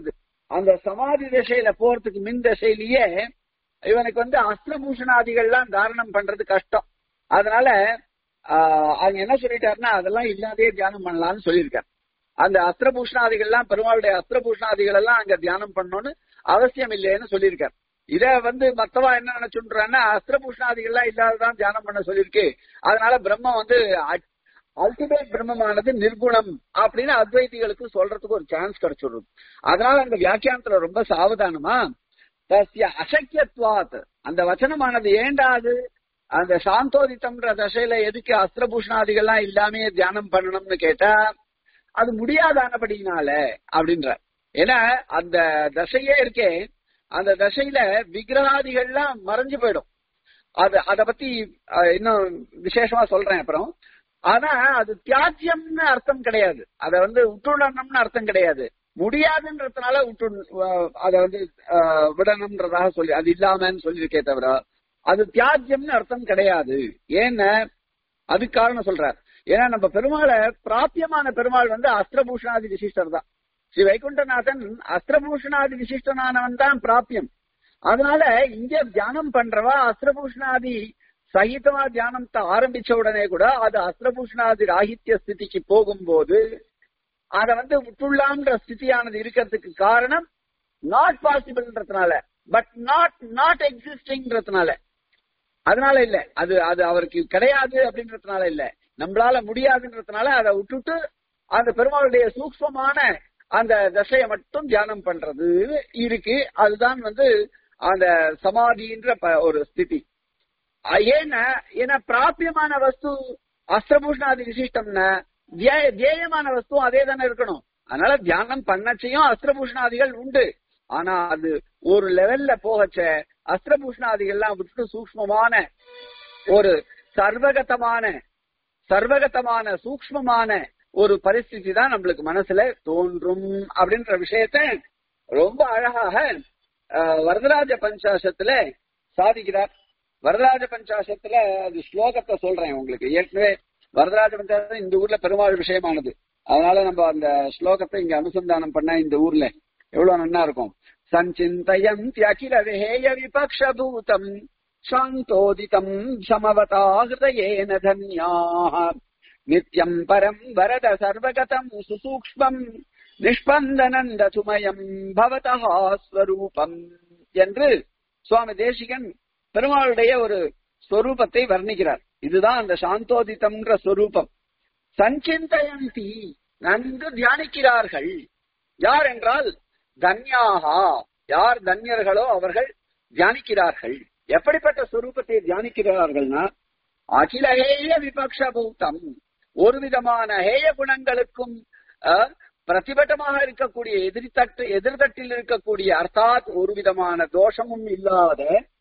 அந்த சமாதி திசையில போறதுக்கு மின் திசையிலேயே இவனுக்கு வந்து அஸ்திரபூஷணாதிகள்லாம் தாரணம் பண்றது கஷ்டம் அதனால ஆஹ், அவங்க என்ன சொல்லிட்டாருன்னா அதெல்லாம் இல்லாதே தியானம் பண்ணலாம்னு சொல்லியிருக்காரு அந்த அஸ்திரபூஷணாதிகள்லாம் பெருமாளுடைய அஸ்திரபூஷணாதிகள் எல்லாம் அங்க தியானம் பண்ணணும்னு அவசியம் இல்லைன்னு சொல்லியிருக்காரு இத வந்து மத்தவா என்ன நினைச்சுன்றான்னா அஸ்திரபூஷணாதிகள்லாம் இல்லாததான் தியானம் பண்ண சொல்லியிருக்கு அதனால பிரம்மம் வந்து அல்டிமேட் பிரம்மமானது நிர்குணம் அப்படின்னு அத்வைதிகளுக்கு சொல்றதுக்கு ஒரு சான்ஸ் கிடைச்சிடுது அதனால அந்த வியாக்கியானத்துல ரொம்ப சாவதானமா தஸ்ய அசக்கியத்வாத் அந்த வச்சனமானது ஏண்டாது அந்த சாந்தோதித்தம்ன்ற தசையில எதுக்கு அஸ்திரபூஷணாதிகள்லாம் இல்லாமே தியானம் பண்ணணும்னு கேட்டா அது முடியாதானபடினால அப்படின்ற ஏன்னா அந்த தசையே இருக்கே அந்த தசையில விக்கிரகாதிகள்லாம் மறைஞ்சு போயிடும் அது அத பத்தி அஹ், இன்னும் விசேஷமா சொல்றேன் அப்புறம் ஆனா அது தியாஜ்யம்னு அர்த்தம் கிடையாது அத வந்து விட்டுடணும்னு அர்த்தம் கிடையாது முடியாதுன்றதுனால விட்டு அஹ், அத வந்து அஹ், விடணும்ன்றதாக சொல்லி அது இல்லாமன்னு சொல்லியிருக்கே தவிர அது தியாஜ்யம்னு அர்த்தம் கிடையாது ஏன்னா அது காரணம் சொல்றார் ஏன்னா நம்ம பெருமாளை பிராபியமான பெருமாள் வந்து அஸ்திரபூஷணாதி விசிஷ்டர் தான் ஸ்ரீ வைகுண்டநாதன் அஸ்திரபூஷணாதி விசிஷ்டனானவன் தான் பிராபியம் அதனால இங்க தியானம் பண்றவா அஸ்திரபூஷணாதி சகிதமா தியானத்தை ஆரம்பிச்ச உடனே கூட அது அஸ்திரபூஷணாதி ராகித்ய ஸ்திதிக்கு போகும்போது அத வந்து விட்டுள்ளான்ற ஸ்திதியானது இருக்கிறதுக்கு காரணம் நாட் பாசிபிள்ன்றதுனால பட் நாட் நாட் எக்ஸிஸ்டிங்ன்றதுனால அதனால இல்ல அது அது அவருக்கு கிடையாது அப்படின்றதுனால இல்ல நம்மளால முடியாதுன்றதுனால அதை விட்டுட்டு அந்த பெருமாளுடைய சூக்ஷ்மமான அந்த தசையை மட்டும் தியானம் பண்றது இருக்கு அதுதான் வந்து அந்த சமாதின்ற ப- ஒரு ஸ்திதி அஹ் ஏன்னா ஏன்னா பிராபியமான வஸ்து அஸ்திரபூஷணாதி விசிஷ்டம்னா தியே- தியேயமான வஸ்துவும் அதே தானே இருக்கணும் அதனால தியானம் பண்ணச்சையும் அஸ்திரபூஷணாதிகள் உண்டு ஆனா அது ஒரு லெவல்ல போகச்ச அஸ்திரபூஷணாதிகள்லாம் விட்டு சூக்ஷ்மமான ஒரு சர்வகதமான சர்வகதமான சூக்ஷ்மமான ஒரு பரிஸ்திதி தான் நம்மளுக்கு மனசுல தோன்றும் அப்படின்ற விஷயத்த ரொம்ப அழகாக அஹ், வரதராஜ பஞ்சாசத்துல சாதிக்கிறார் வரதராஜ பஞ்சாசத்துல அது ஸ்லோகத்தை சொல்றேன் உங்களுக்கு ஏற்கனவே வரதராஜ பஞ்சாசம் இந்த ஊர்ல பெருமாள் விஷயமானது அதனால நம்ம அந்த ஸ்லோகத்தை இங்க அனுசந்தானம் பண்ணா இந்த ஊர்ல எவ்வளவு நன்னா இருக்கும் சஞ்சிந்தயம் அகில விஹேய விபக்ஷபூதம் சாந்தோதிதம் சமவதா ஹிருதயேன தன்யாः நித்யம் பரம் வரத சர்வகதம் சுசூக்ஷ்மம் நிஷ்பந்தனந்த சுமயம் பவதா ஸ்வரூபம் என்று சுவாமி தேசிகன் பெருமாளுடைய ஒரு ஸ்வரூபத்தை வர்ணிக்கிறார் இதுதான் அந்த சாந்தோதிதம்ன்ற ஸ்வரூபம் சஞ்சிந்தயந்தி நன்கு தியானிக்கிறார்கள் யார் என்றால் தன்யாகா யார் தன்யர்களோ அவர்கள் தியானிக்கிறார்கள் எப்படிப்பட்ட ஸ்வரூபத்தை தியானிக்கிறார்கள்னா அகில ஹேய விபக்ஷபூதம் ஒரு விதமான ஹேய குணங்களுக்கும் அஹ், பிரதிபட்டமாக இருக்கக்கூடிய எதிர்த்தட்டு எதிர்த்தட்டில் இருக்கக்கூடிய அர்த்தாத் ஒரு விதமான தோஷமும் இல்லாத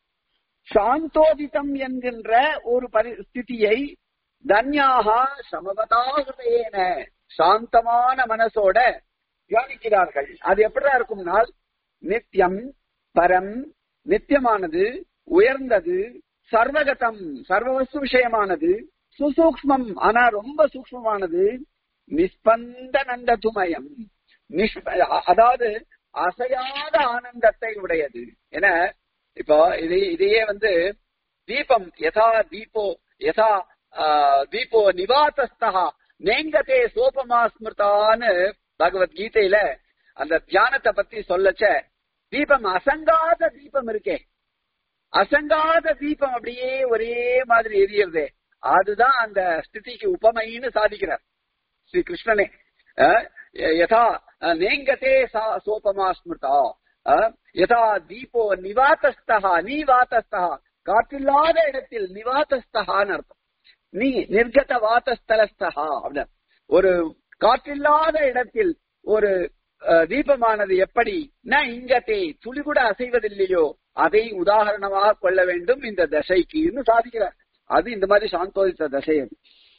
சாந்தோதிதம் என்கின்ற ஒரு பரிஸ்திதியை தன்யாகா சமவதாகதேன சாந்தமான மனசோட தியானிக்கிறார்கள் அது எப்படிதான் இருக்கும்னால் நித்தியம் பரம் நித்தியமானது உயர்ந்தது சர்வகதம் சர்வவஸ்து விஷயமானது சுசூக்ஷ்மம் ஆனா ரொம்ப சூக்ஷ்மமானது நிஸ்பந்தனந்த துமயம் நிஷ்ப அதாவது அசையாத ஆனந்தத்தை உடையது என இப்போ இது இதையே வந்து தீபம் யதா தீபோ யதா ஆஹ், தீபோ நிவாதஸ்தா நேங்கதே சோபமா ஸ்மிருதான்னு பகவத்கீதையில அந்த தியானத்தை பத்தி சொல்லச்ச தீபம் அசங்காத தீபம் இருக்கே அசங்காத தீபம் அப்படியே ஒரே மாதிரி எரியறதே அதுதான் அந்த ஸ்திதிக்கு உபமைன்னு சாதிக்கிறார் ஸ்ரீ கிருஷ்ணனே அஹ், யதா அஹ், நேங்கதே சா சோபமா ஸ்மிருதா அஹ், யதா தீபோ நிவாதஸ்தா நீவாதஸ்தா காற்றில்லாத இடத்தில் நிவாதஸ்தகான்னு அர்த்தம் நீ நிர்கத வாதஸ்தலஸ்தா அப்படின்னு ஒரு காற்றில்லாத இடத்தில் ஒரு அஹ், தீபமானது எப்படி ந இங்கத்தே துளி கூட அசைவதில்லையோ அதை உதாரணமாக கொள்ள வேண்டும் இந்த தசைக்குன்னு சாதிக்கிறார் அது இந்த மாதிரி சாந்தோதித்த தசை அது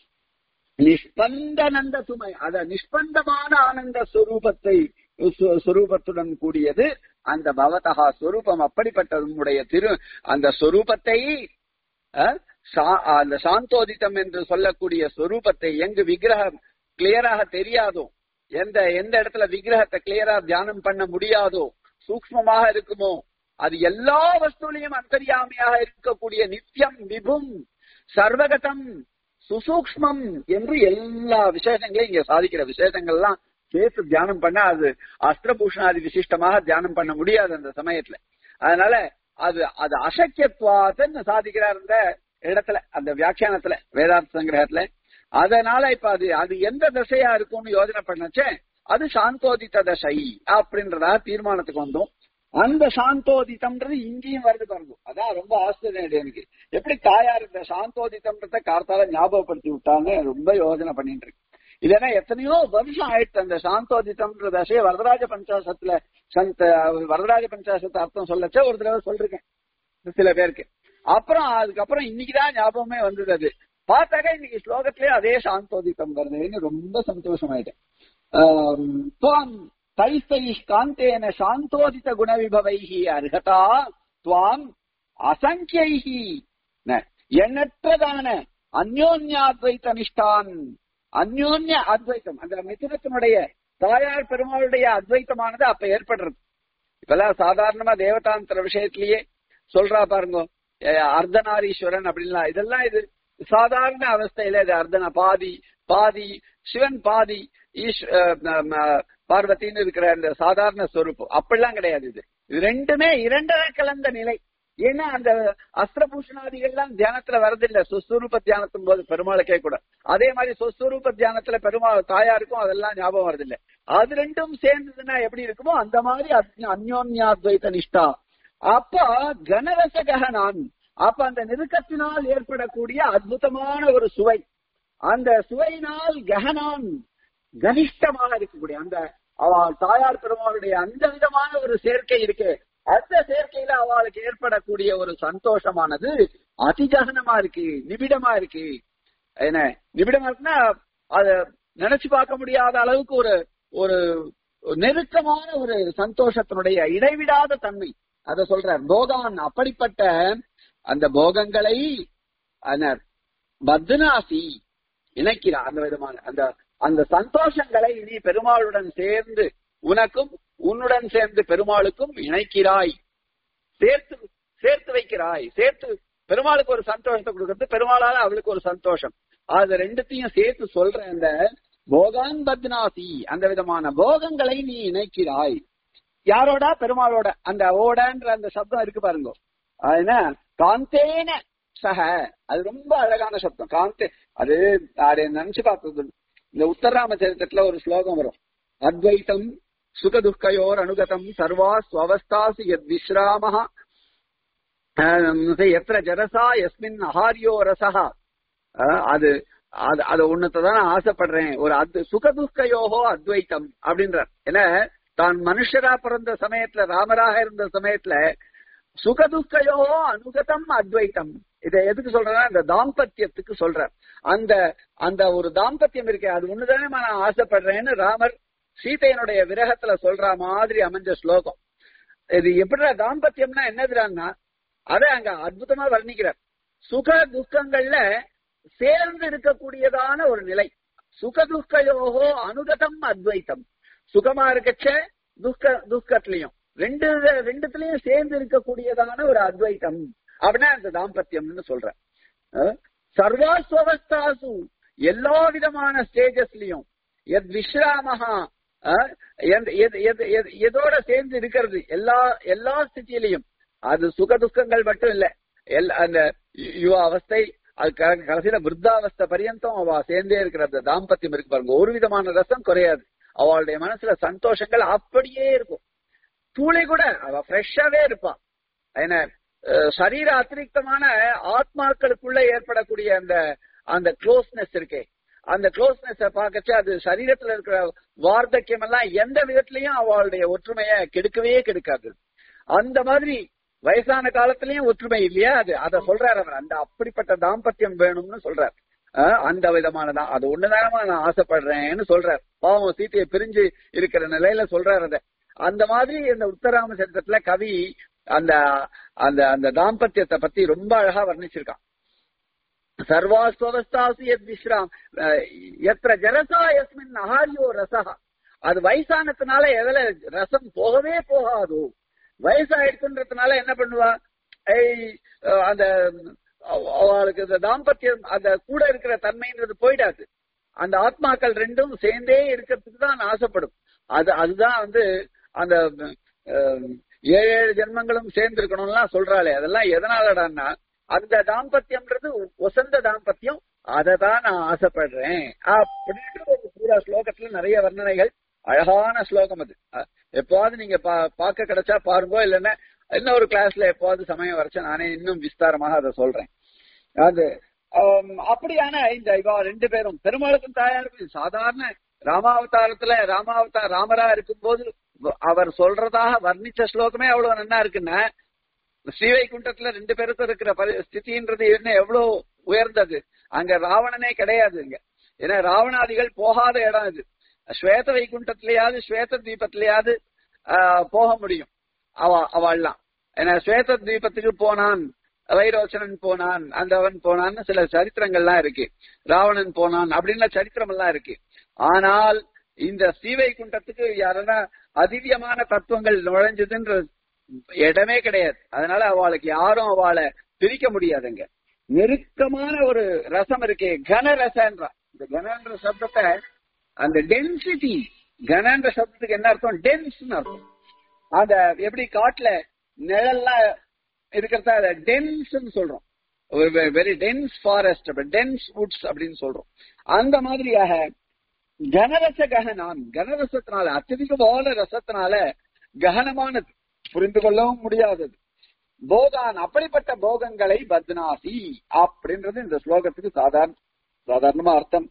நிஷ்பந்தனந்த சுமை அத நிஷ்பந்தமான ஆனந்த ஸ்வரூபத்தை ஸ்வ- ஸ்வரூபத்துடன் கூடியது அந்த பவதகா ஸ்வரூபம் அப்படிப்பட்ட உம்முடைய திரு அந்த ஸ்வரூபத்தை அஹ், சா- அந்த சாந்தோதித்தம் என்று சொல்லக்கூடிய ஸ்வரூபத்தை எங்கு விக்கிரகம் கிளியராக தெரியாதோ எந்த எந்த இடத்துல விக்கிரகத்தை கிளியரா தியானம் பண்ண முடியாதோ சூக்மமாக இருக்குமோ அது எல்லா வஸ்துலையும் அந்தரியாமையாக இருக்கக்கூடிய நித்தியம் விபும் சர்வகதம் சுசூக்மம் என்று எல்லா விசேஷங்களையும் இங்க சாதிக்கிற விசேஷங்கள்லாம் சேர்த்து தியானம் பண்ண அது அஸ்திரபூஷணாதி விசிஷ்டமாக தியானம் பண்ண முடியாது அந்த சமயத்துல அதனால அது அது அசக்கியத்துவாதன்னு சாதிக்கிறார் இந்த இடத்துல அந்த வியாக்கியானத்துல வேதாந்த சங்கிரகத்துல அதனால இப்ப அது அது எந்த தசையா இருக்கும்னு யோஜனை பண்ணச்சே அது சாந்தோதித்த தசை அப்படின்றதா தீர்மானத்துக்கு வந்தோம் அந்த சாந்தோதித்தம்ன்றது இங்கேயும் வருது பாருங்க அதான் ரொம்ப ஆச்சரியம் எனக்கு எப்படி தாயார் இந்த சாந்தோதித்தம்ன்றத கார்த்தால ஞாபகப்படுத்தி விட்டான்னு ரொம்ப யோசனை பண்ணிட்டு இருக்கு இல்லைன்னா எத்தனையோ வருஷம் ஆயிடுச்சு அந்த சாந்தோதித்தம்ன்ற தசையை வரதராஜ பஞ்சாசத்துல சந்த வரதராஜ பஞ்சாசத்து அர்த்தம் சொல்லச்சே ஒரு தடவை சொல்லிருக்கேன் சில பேருக்கு அப்புறம் அதுக்கப்புறம் இன்னைக்குதான் ஞாபகமே வந்தது அது பார்த்தாக்கா இன்னைக்கு ஸ்லோகத்திலே அதே சாந்தோதித்தம் வருதுன்னு ரொம்ப சந்தோஷமாயிட்டேன் துவாம் தைஸ்தை காந்தேன சாந்தோதித குணவிபவைகி அர்ஹதா துவாம் அசங்கியைகி எண்ணற்றதான அந்யோன்யாத்வைத்த நிஷ்டான் அந்யோன்ய அத்வைத்தம் அந்த மித்திரத்தினுடைய தாயார் பெருமாளுடைய அத்வைத்தமானது அப்ப ஏற்படுறது இப்பெல்லாம் சாதாரணமா தேவதாந்திர விஷயத்திலேயே சொல்றா பாருங்க அர்த்தநாரீஸ்வரன் அப்படின்லாம் இதெல்லாம் இது சாதாரண அவஸ்தையில இது அர்த்தன பாதி பாதி சிவன் பாதி ஈஸ் பார்வதின்னு இருக்கிற அந்த சாதாரண ஸ்வரூபம் அப்படிலாம் கிடையாது இது இது ரெண்டுமே இரண்டரை கலந்த நிலை ஏன்னா அந்த அஸ்திரபூஷணாதிகள்லாம் தியானத்துல வரதில்லை சுஸ்வரூப தியானத்தும் போது பெருமாளுக்கே கூட அதே மாதிரி சுஸ்வரூப தியானத்துல பெருமாள் தாயாருக்கும் அதெல்லாம் ஞாபகம் வரதில்லை அது ரெண்டும் சேர்ந்ததுன்னா எப்படி இருக்குமோ அந்த மாதிரி அந்யோன்யாத்வைத்த நிஷ்டா அப்ப கனரச ககனான் அப்ப அந்த நெருக்கத்தினால் ஏற்படக்கூடிய அற்புதமான ஒரு சுவை அந்த சுவையினால் ககனான் கனிஷ்டமாக இருக்கக்கூடிய அந்த அவள் தாயார் பெருமாளுடைய அந்த விதமான ஒரு சேர்க்கை இருக்கு அந்த சேர்க்கையில அவளுக்கு ஏற்படக்கூடிய ஒரு சந்தோஷமானது அதிககனமா இருக்கு நிபிடமா இருக்கு என்ன நிபிடமா இருக்குன்னா அத நினைச்சு பார்க்க முடியாத அளவுக்கு ஒரு ஒரு நெருக்கமான ஒரு சந்தோஷத்தினுடைய இடைவிடாத தன்மை அத சொல்றார் போகான் அப்படிப்பட்ட அந்த போகங்களை பத்னாசி இணைக்கிறார் அந்த விதமான அந்த அந்த சந்தோஷங்களை நீ பெருமாளுடன் சேர்ந்து உனக்கும் உன்னுடன் சேர்ந்து பெருமாளுக்கும் இணைக்கிறாய் சேர்த்து சேர்த்து வைக்கிறாய் சேர்த்து பெருமாளுக்கு ஒரு சந்தோஷத்தை கொடுக்கறது பெருமாளால அவளுக்கு ஒரு சந்தோஷம் அது ரெண்டுத்தையும் சேர்த்து சொல்ற அந்த போகான் பத்னாசி அந்த விதமான போகங்களை நீ இணைக்கிறாய் யாரோட பெருமாளோட அந்த ஓடன்ற அந்த சப்தம் இருக்கு பாருங்க அதுனா காந்தேன சக அது ரொம்ப அழகான சப்தம் காந்தே அது அதை நினைச்சு பார்த்தது இந்த உத்தராம சரித்திரத்துல ஒரு ஸ்லோகம் வரும் அத்வைத்தம் சுகதுக்கயோர் அனுகதம் சர்வா ஸ்வவஸ்தாசு எத் விஸ்ராம எத்திர ஜரசா எஸ்மின் அஹாரியோ ரசா அது அது அது ஒண்ணுதான் ஆசைப்படுறேன் ஒரு அத் சுகதுக்கயோகோ அத்வைத்தம் அப்படின்றார் ஏன்னா தான் மனுஷரா பிறந்த சமயத்துல ராமராக இருந்த சமயத்துல சுகதுக்கையோ அனுகதம் அத்வைத்தம் இதை எதுக்கு சொல்றேன்னா இந்த தாம்பத்தியத்துக்கு சொல்றார் அந்த அந்த ஒரு தாம்பத்தியம் இருக்கே அது ஒண்ணுதானே நான் ஆசைப்படுறேன்னு ராமர் சீதையனுடைய விரகத்துல சொல்ற மாதிரி அமைஞ்ச ஸ்லோகம் இது எப்படி தாம்பத்தியம்னா என்னதுறான்னா அதை அங்க அற்புதமா வர்ணிக்கிறார் சுக துக்கங்கள்ல சேர்ந்து இருக்கக்கூடியதான ஒரு நிலை சுக துக்கையோகோ அனுகதம் அத்வைத்தம் சுகமா இருக்கச்ச துக்க துக்கத்திலையும் ரெண்டு ரெண்டுத்திலையும் சேர்ந்து இருக்கக்கூடியதான ஒரு அத்வைத்தம் அப்படின்னா அந்த தாம்பத்தியம்னு சொல்ற சர்வாஸ்வவஸ்தாசு எல்லா விதமான ஸ்டேஜஸ்லயும் எத் விஸ்ராமஹா எதோட சேர்ந்து இருக்கிறது எல்லா எல்லா ஸ்திதியிலையும் அது சுக துக்கங்கள் மட்டும் இல்ல அந்த யுவ அவஸ்தை அது கடைசியில விருத்தாவஸ்தை பரியந்தம் அவ சேர்ந்தே இருக்கிற அந்த தாம்பத்தியம் இருக்கு பாருங்க ஒரு விதமான ரசம் குறையாது அவளுடைய மனசுல சந்தோஷங்கள் அப்படியே இருக்கும் தூளை கூட அவ ஃப்ரெஷ்ஷாவே இருப்பா என்ன சரீர அத்திரிக்தமான ஆத்மாக்களுக்குள்ள ஏற்படக்கூடிய அந்த அந்த க்ளோஸ்னஸ் இருக்கே அந்த க்ளோஸ்னஸ் பார்க்கச்சு அது சரீரத்துல இருக்கிற வார்த்தக்கியம் எல்லாம் எந்த விதத்திலையும் அவளுடைய ஒற்றுமைய கெடுக்கவே கெடுக்காது அந்த மாதிரி வயசான காலத்திலயும் ஒற்றுமை இல்லையா அது அத சொல்றாரு அவர் அந்த அப்படிப்பட்ட தாம்பத்தியம் வேணும்னு சொல்றார் அந்த விதமானதான் அது ஒண்ணுதானமா நான் ஆசைப்படுறேன்னு சொல்றார் பாவம் சீத்தையை பிரிஞ்சு இருக்கிற நிலையில சொல்றாரு அத அந்த மாதிரி இந்த உத்தராம சரித்திரத்துல கவி அந்த அந்த அந்த தாம்பத்தியத்தை பத்தி ரொம்ப அழகா வர்ணிச்சிருக்கான் சர்வாஸ்வவஸ்தாசு எத் விஸ்ராம் எத்திர ஜலசா எஸ்மின் அஹாரியோ ரசா அது வயசானதுனால எதுல ரசம் போகவே போகாதோ வயசாயிடுச்சுன்றதுனால என்ன பண்ணுவா ஏய், அஹ், அந்த அவ- அவளுக்கு இந்த தாம்பத்தியம் அந்த கூட இருக்கிற தன்மைன்றது போயிடாது அந்த ஆத்மாக்கள் ரெண்டும் சேர்ந்தே இருக்கிறதுக்கு தான் ஆசைப்படும் அது அதுதான் வந்து அந்த அஹ், ஏழு ஏழு ஜென்மங்களும் சேர்ந்து இருக்கணும்லாம் சொல்றாளே அதெல்லாம் எதனாலடான்னா அந்த தாம்பத்தியம்ன்றது ஒசந்த தாம்பத்தியம் அதை தான் நான் ஆசைப்படுறேன் அப்படின்ற ஒரு பூரா ஸ்லோகத்துல நிறைய வர்ணனைகள் அழகான ஸ்லோகம் அது அஹ், எப்போவாவது நீங்க பா- பார்க்க கிடைச்சா பாருங்க இல்லைன்னா இன்னும் ஒரு கிளாஸ்ல எப்போவாது சமயம் வரைச்சா நானே இன்னும் விஸ்தாரமாக அதை சொல்றேன் அது ஆம், அப்படியான இந்த இவா ரெண்டு பேரும் பெருமாளுக்கும் தாயாருக்கும் சாதாரண ராமாவதாரத்துல ராமாவதார ராமரா இருக்கும்போது அவர் சொல்றதாக வர்ணிச்ச ஸ்லோகமே அவ்வளவு நன்னா இருக்குன்னா ஸ்ரீவைகுண்டத்துல ரெண்டு பேருக்கும் இருக்கிற பரி- ஸ்திதின்றது என்ன எவ்வளவு உயர்ந்தது அங்க ராவணனே கிடையாது இங்க ஏன்னா ராவணாதிகள் போகாத இடம் இது ஸ்வேத வைகுண்டத்திலேயாவது ஸ்வேத தீபத்திலேயாவது ஆஹ், போக முடியும் அவ அவள்லாம் ஏன்னா ஸ்வேத தீபத்துக்கு போனான் வைரோச்சனன் போனான் அந்த அவன் போனான்னு சில சரித்திரங்கள்லாம் இருக்கு ராவணன் போனான் அப்படின்ன சரித்திரம் எல்லாம் இருக்கு ஆனால் இந்த ஸ்ரீவைகுண்டத்துக்கு யாரனா அதிவியமான தத்துவங்கள் நுழைஞ்சதுன்ற இடமே கிடையாது அதனால அவளுக்கு யாரும் அவளை பிரிக்க முடியாதுங்க நெருக்கமான ஒரு ரசம் இருக்கே கன ரசன்றா இந்த கனன்ற சப்தத்தை அந்த டென்சிட்டி கனன்ற சப்தத்துக்கு என்ன அர்த்தம் டென்ஸ்னு அர்த்தம் அந்த எப்படி காட்டுல நிழல்லாம் இருக்கிறத அதை டென்ஸ்னு சொல்றோம் ஒரு very dense forest dense woods அப்படின்னு சொல்றோம் அந்த மாதிரியாக கனரச ககனான் கனரசத்தினால அत्यதிகமான ரசத்தினால ககனமானது புரிந்து கொள்ளவும் முடியாதது போகான் அப்படிப்பட்ட போகங்களை பத்னாசி அப்படின்றது இந்த ஸ்லோகத்துக்கு சாதாரண சாதாரணமா அர்த்தம்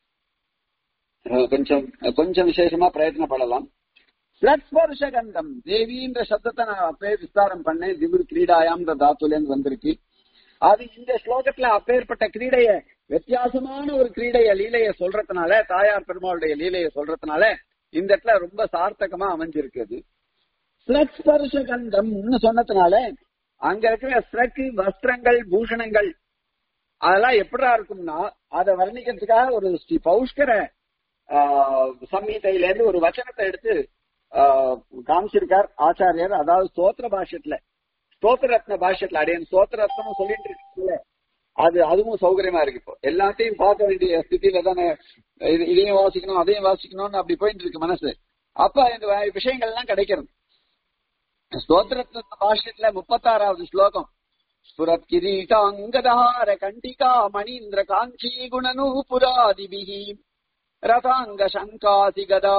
அஹ் கொஞ்சம் கொஞ்சம் விசேஷமா பிரயத்னப்படலாம் ஸ்லட்ஸ்பர்ஷ கந்தம் தேவின்ற சப்தத்தை நான் அப்பே விஸ்தாரம் பண்ணேன் திவ்ரு கிரீடாயாம்ன்ற தாத்துலேருந்து வந்திருக்கு அது இந்த ஸ்லோகத்துல அப்பேற்பட்ட கிரீடைய வித்தியாசமான ஒரு கிரீடைய லீலைய சொல்றதுனால தாயார் பெருமாளுடைய லீலைய சொல்றதுனால இந்த இடத்துல ரொம்ப சார்த்தகமா அமைஞ்சிருக்குது ஸ்லட்ஸ்பர்ஷ கந்தம்னு சொன்னதுனால அங்க இருக்கிற ஸ்ரக்கு வஸ்திரங்கள் பூஷணங்கள் அதெல்லாம் எப்படா இருக்கும்னா அதை வர்ணிக்கிறதுக்காக ஒரு ஸ்ரீ பௌஷ்கர ஆஹ், சம்ஹிதையில இருந்து ஒரு வச்சனத்தை எடுத்து ஆஹ், காமிச்சிருக்கார் ஆச்சாரியர் அதாவது ஸ்தோத்திர பாஷ்யத்துல ஸ்தோத்திர ரத்ன பாஷ்யத்துல அடையன் ஸ்தோத்திர ரத்னம் சொல்லிட்டு இருக்குல்ல அது அதுவும் சௌகரியமா இருக்கு இப்போ எல்லாத்தையும் பார்க்க வேண்டிய ஸ்திதியில தானே இது- இதையும் வாசிக்கணும் அதையும் வாசிக்கணும்னு அப்படி போயிட்டு இருக்கு மனசு அப்ப இந்த வ- விஷயங்கள்லாம் கிடைக்கிறது ஸ்தோத்திரத்ன பாஷ்யத்துல முப்பத்தாறாவது ஸ்லோகம் ஸ்புரத் கிரீட்டாங்கதார கண்டிகா மணீந்திர காஞ்சி குணநூபுராதிபிஹி ரதாங்க சங்காசி கதா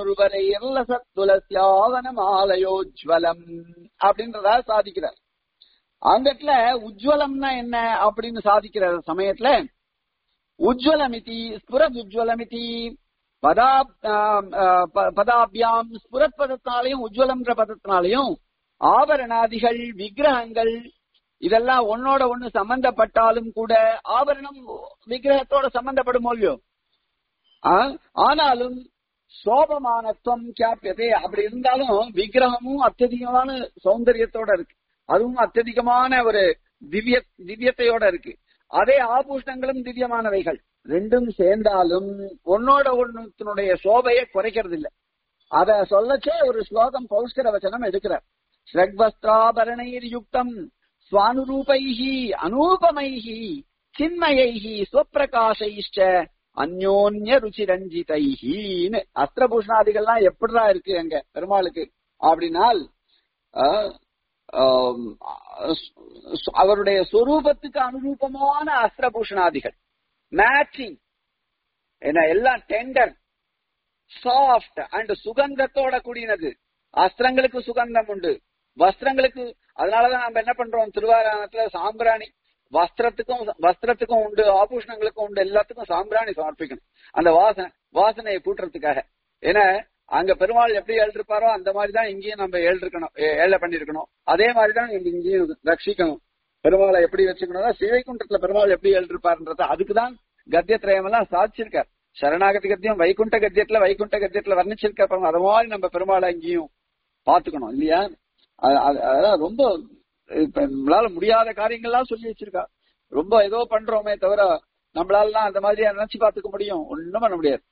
தனுர்வரையல்லசத்துலசியாவனமாலயோஜ்வலம் அப்படின்றதா சாதிக்கிறார் அந்த இடத்துல உஜ்வலம்னா என்ன அப்படின்னு சாதிக்கிற சமயத்துல உஜ்வலமிதி ஸ்புரத் உஜ்வலமிதி பதா ஆம், ஆ, ப- பதாபியாம் ஸ்புரத் பதத்தினாலையும் உஜ்வலம்ன்ற பதத்தினாலையும் ஆபரணாதிகள் விக்கிரகங்கள் இதெல்லாம் ஒன்னோட ஒண்ணு சம்பந்தப்பட்டாலும் கூட ஆபரணம் விக்கிரகத்தோட சம்பந்தப்படுமோ இல்லையோ ஆ, ஆனாலும் சோபமானத்துவம் கியாப்பியதே அப்படி இருந்தாலும் விக்கிரகமும் அत्यதிகமான சௌந்தரியத்தோட இருக்கு அதுவும் அत्यதிகமான ஒரு திவ்ய திவ்யத்தையோட இருக்கு அதே ஆபூஷணங்களும் திவ்யமானவைகள் ரெண்டும் சேர்ந்தாலும் ஒன்னோட ஒன்னுடைய சோபையை குறைக்கிறது இல்ல அத சொல்லச்சே ஒரு ஸ்லோகம் பௌஷ்கர வச்சனம் எடுக்கிறார் ஸ்ரக்வஸ்திராபரணைர் யுக்தம் ஸ்வானுரூபைஹி அனூபமைஹி சின்மயைஹி ஸ்வப்பிரகாசைஷ்ட அந்யோன்ய ருச்சிரஞ்சிதைஹின்னு அஸ்திரபூஷணாதிகள்லாம் எப்படிதான் இருக்கு அங்க பெருமாளுக்கு அப்படின்னால் ஆஹ், ஆம், அஹ், அவருடைய சொரூபத்துக்கு அனுரூபமான அஸ்திரபூஷணாதிகள் மேட்சிங் என்ன எல்லாம் டெண்டர் சாஃப்ட் அண்ட் சுகந்தத்தோட கூடினது அஸ்திரங்களுக்கு சுகந்தம் உண்டு வஸ்திரங்களுக்கு அதனாலதான் நம்ம என்ன பண்றோம் திருவாராயணத்துல சாம்பிராணி வஸ்திரத்துக்கும் வஸ்திரத்துக்கும் உண்டு ஆபூஷணங்களுக்கும் உண்டு எல்லாத்துக்கும் சாம்பிராணி சமர்ப்பிக்கணும் அந்த வாசனை வாசனையை கூட்டுறதுக்காக ஏன்னா அங்க பெருமாள் எப்படி எழுதிருப்பாரோ அந்த மாதிரிதான் இங்கேயும் நம்ம எழுதிருக்கணும் ஏழை பண்ணிருக்கணும் அதே மாதிரிதான் இங்க இங்கேயும் ரட்சிக்கணும் பெருமாளை எப்படி வச்சுக்கணும்னா சிவைக்குண்டத்துல பெருமாள் எப்படி எழுதிருப்பாருன்றத அதுக்குதான் கத்தியத்திரயம் எல்லாம் சாதிச்சிருக்கார் சரணாகதி கத்தியம் வைகுண்ட கத்தியத்துல வைகுண்ட கத்தியத்துல வர்ணிச்சிருக்கார் பாருங்க அது மாதிரி நம்ம பெருமாளை இங்கேயும் பாத்துக்கணும் இல்லையா அது- அது- அதான் ரொம்ப இப்ப நம்மளால முடியாத காரியங்கள்லாம் சொல்லி வச்சிருக்கா ரொம்ப ஏதோ பண்றோமே தவிர நம்மளால அந்த மாதிரி நினைச்சு பாத்துக்க முடியும் ஒண்ணும் பண்ண முடியாது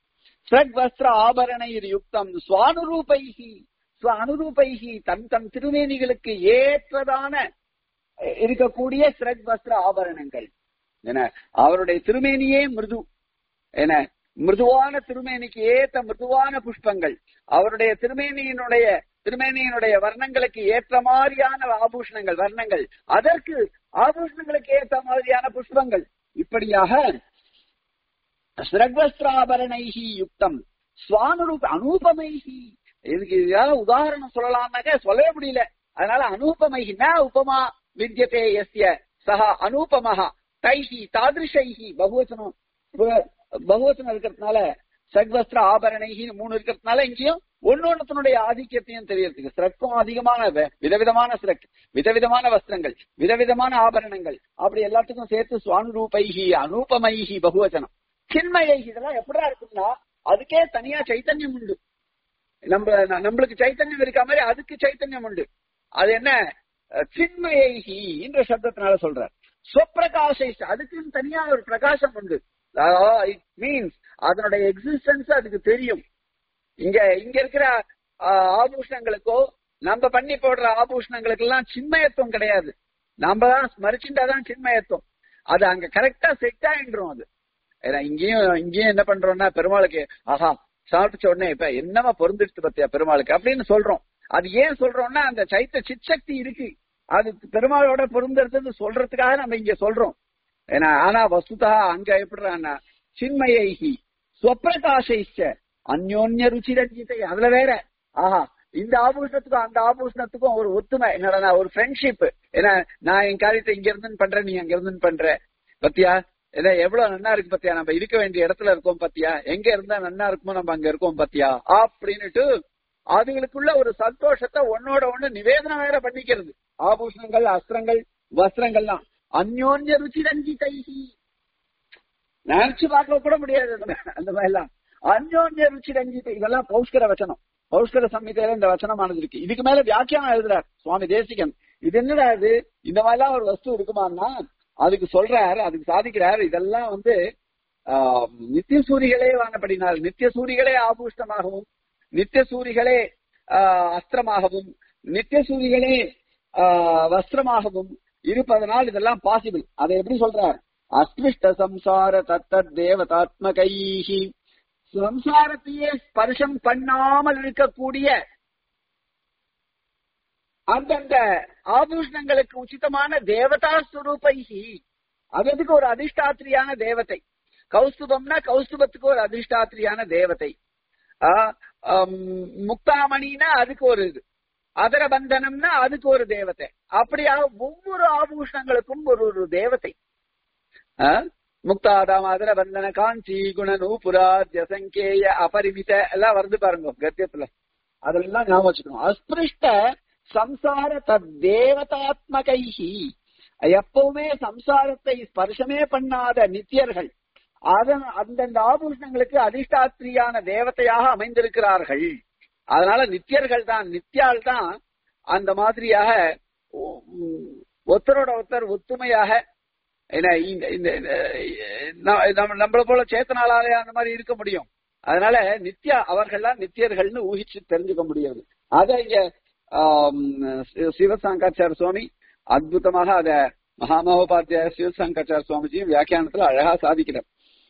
ஸ்ரக் வஸ்திர ஆபரணைர் யுக்தம் சுவானுரூபைகி அனுரூபைகி தன் தன் திருமேனிகளுக்கு ஏற்றதான இருக்கக்கூடிய ஸ்ரக் வஸ்திர ஆபரணங்கள் என அவருடைய திருமேனியே மிருது என மிருதுவான திருமேனிக்கு ஏத்த மிருதுவான புஷ்பங்கள் அவருடைய திருமேனியினுடைய திருமேனியினுடைய வர்ணங்களுக்கு ஏற்ற மாதிரியான ஆபூஷணங்கள் வர்ணங்கள் அதற்கு ஆபூஷணங்களுக்கு ஏற்ற மாதிரியான புஷ்பங்கள் இப்படியாக ஸ்ரக்வஸ்திராபரணைஹி யுக்தம் சுவானுரூப அனூபமைஹி இதுக்கு ஏதாவது உதாரணம் சொல்லலாம்னாக்க சொல்லவே முடியல அதனால அனூபமைஹி ந உபமா வித்தியதே எஸ்ய சஹா அனூபமஹா தைஹி தாதிருஷைஹி பகுவச்சனம் பகுவச்சனம் இருக்கிறதுனால சக்வஸ்திர ஆபரணைகின்னு மூணு இருக்கிறதுனால இங்கேயும் ஒன்னொன்னத்தினுடைய ஆதிக்கத்தையும் தெரியறதுக்கு சிரக்கும் அதிகமான விதவிதமான சிரக் விதவிதமான வஸ்திரங்கள் விதவிதமான ஆபரணங்கள் அப்படி எல்லாத்துக்கும் சேர்த்து சுவானுரூபைகி அனூபமைகி பகுவச்சனம் சின்மயைகி இதெல்லாம் எப்படா இருக்குன்னா அதுக்கே தனியா சைத்தன்யம் உண்டு நம்ம நம்மளுக்கு சைத்தன்யம் இருக்க மாதிரி அதுக்கு சைத்தன்யம் உண்டு அது என்ன சின்மயைகி என்ற சப்தத்தினால சொல்றார் ஸ்வப்பிரகாசை அதுக்குன்னு தனியா ஒரு பிரகாசம் உண்டு இட் மீன்ஸ் அதனுடைய எக்ஸிஸ்டன்ஸ் அதுக்கு தெரியும் இங்க இங்க இருக்கிற ஆபூஷணங்களுக்கோ நம்ம பண்ணி போடுற ஆபூஷணங்களுக்கு எல்லாம் சின்மயத்துவம் கிடையாது நாம தான் ஸ்மரிச்சுட்டாதான் சின்மயத்துவம் அது அங்க கரெக்டா செட் ஆயின்றோம் அது ஏன்னா இங்கேயும் இங்கேயும் என்ன பண்றோம்னா பெருமாளுக்கு ஆஹா சாப்பிட்ட உடனே இப்ப என்னமா பொருந்துடுச்சு பத்தியா பெருமாளுக்கு அப்படின்னு சொல்றோம் அது ஏன் சொல்றோம்னா அந்த சைத்த சிச்சக்தி இருக்கு அது பெருமாளோட பொருந்துறது சொல்றதுக்காக நம்ம இங்க சொல்றோம் ஏன்னா ஆனா வசுதா அங்க எப்படிறான்னா சின்மயைகி ஸ்வப்பிரகாசைச்ச அந்யோன்ய ருச்சிரஞ்சித்தை அதுல வேற ஆஹா இந்த ஆபூஷணத்துக்கும் அந்த ஆபூஷணத்துக்கும் ஒரு ஒத்துமை என்னடா ஒரு ஃப்ரெண்ட்ஷிப் ஏன்னா நான் என் காரியத்தை இங்க இருந்து பண்றேன் நீ அங்க இருந்து பண்ற பத்தியா ஏதா எவ்வளவு நன்னா இருக்கு பத்தியா நம்ம இருக்க வேண்டிய இடத்துல இருக்கோம் பத்தியா எங்க இருந்தா நன்னா இருக்குமோ நம்ம அங்க இருக்கோம் பத்தியா அப்படின்னுட்டு அதுகளுக்குள்ள ஒரு சந்தோஷத்தை ஒன்னோட ஒண்ணு நிவேதனம் வேற பண்ணிக்கிறது ஆபூஷணங்கள் அஸ்திரங்கள் வஸ்திரங்கள்லாம் அந்யோன்ய ருச்சி ரஞ்சிதைஹி நினைச்சு பார்க்க கூட முடியாது அந்த மாதிரி எல்லாம் அந்யோன்ய ருச்சி ரஞ்சித இதெல்லாம் பௌஷ்கர வச்சனம் பௌஷ்கர சம்ஹிதையில இந்த வச்சனமானது இருக்கு இதுக்கு மேல வியாக்கியானம் எழுதுறார் சுவாமி தேசிகன் இது என்னடா இது இந்த மாதிரிலாம் ஒரு வஸ்து இருக்குமான்னா அதுக்கு சொல்றாரு அதுக்கு சாதிக்கிறார் இதெல்லாம் வந்து நித்திய சூரிகளே வாங்கப்படினால் நித்திய சூரிகளே ஆபூஷ்டமாகவும் நித்திய சூரிகளே அஸ்திரமாகவும் நித்திய சூரிகளே வஸ்திரமாகவும் இருப்பதனால் இதெல்லாம் பாசிபிள் அதை எப்படி சொல்றார் அஸ்பிருஷ்ட சம்சார தத்தத் தேவதாத்மகைஹி சம்சாரத்தையே ஸ்பர்ஷம் பண்ணாமல் இருக்கக்கூடிய அந்தந்த ஆபூஷணங்களுக்கு உச்சிதமான தேவதா ஸ்வரூபைகி அதுக்கு ஒரு அதிஷ்டாத்திரியான தேவதை கௌஸ்துபம்னா கௌஸ்துபத்துக்கு ஒரு அதிஷ்டாத்திரியான தேவதை முக்தாமணினா அதுக்கு ஒரு இது அதரபந்தனம்னா அதுக்கு ஒரு தேவதை அப்படியாக ஒவ்வொரு ஆபூஷணங்களுக்கும் ஒரு ஒரு தேவதை முக்தாதாம் அதரபந்தன காஞ்சி குண நூபுராத்ய சங்கேய அபரிமித எல்லாம் வருது பாருங்க கத்தியத்துல அதெல்லாம் ஞாபகம் வச்சுக்கணும் அஸ்பிருஷ்ட சம்சார தத்தேவதாத்மகைஹி எப்பவுமே சம்சாரத்தை ஸ்பர்சமே பண்ணாத நித்தியர்கள் அதன் அந்தந்த ஆபூஷணங்களுக்கு அதிஷ்டாத்திரியான தேவதையாக அமைந்திருக்கிறார்கள் அதனால நித்தியர்கள் தான் நித்தியால் தான் அந்த மாதிரியாக ஒருத்தரோட ஒருத்தர் ஒத்துமையாக நம்மள போல சேத்தனாலே அந்த மாதிரி இருக்க முடியும் அதனால நித்யா அவர்கள்லாம் நித்தியர்கள்னு ஊகிச்சு தெரிஞ்சுக்க முடியாது அத இங்க சிவசங்காச்சார சுவாமி அற்புதமாக அத மகாமகோபாத்தியாய சிவசங்காச்சார சுவாமிஜியும் வியாக்கியானத்துல அழகா சாதிக்கிறார்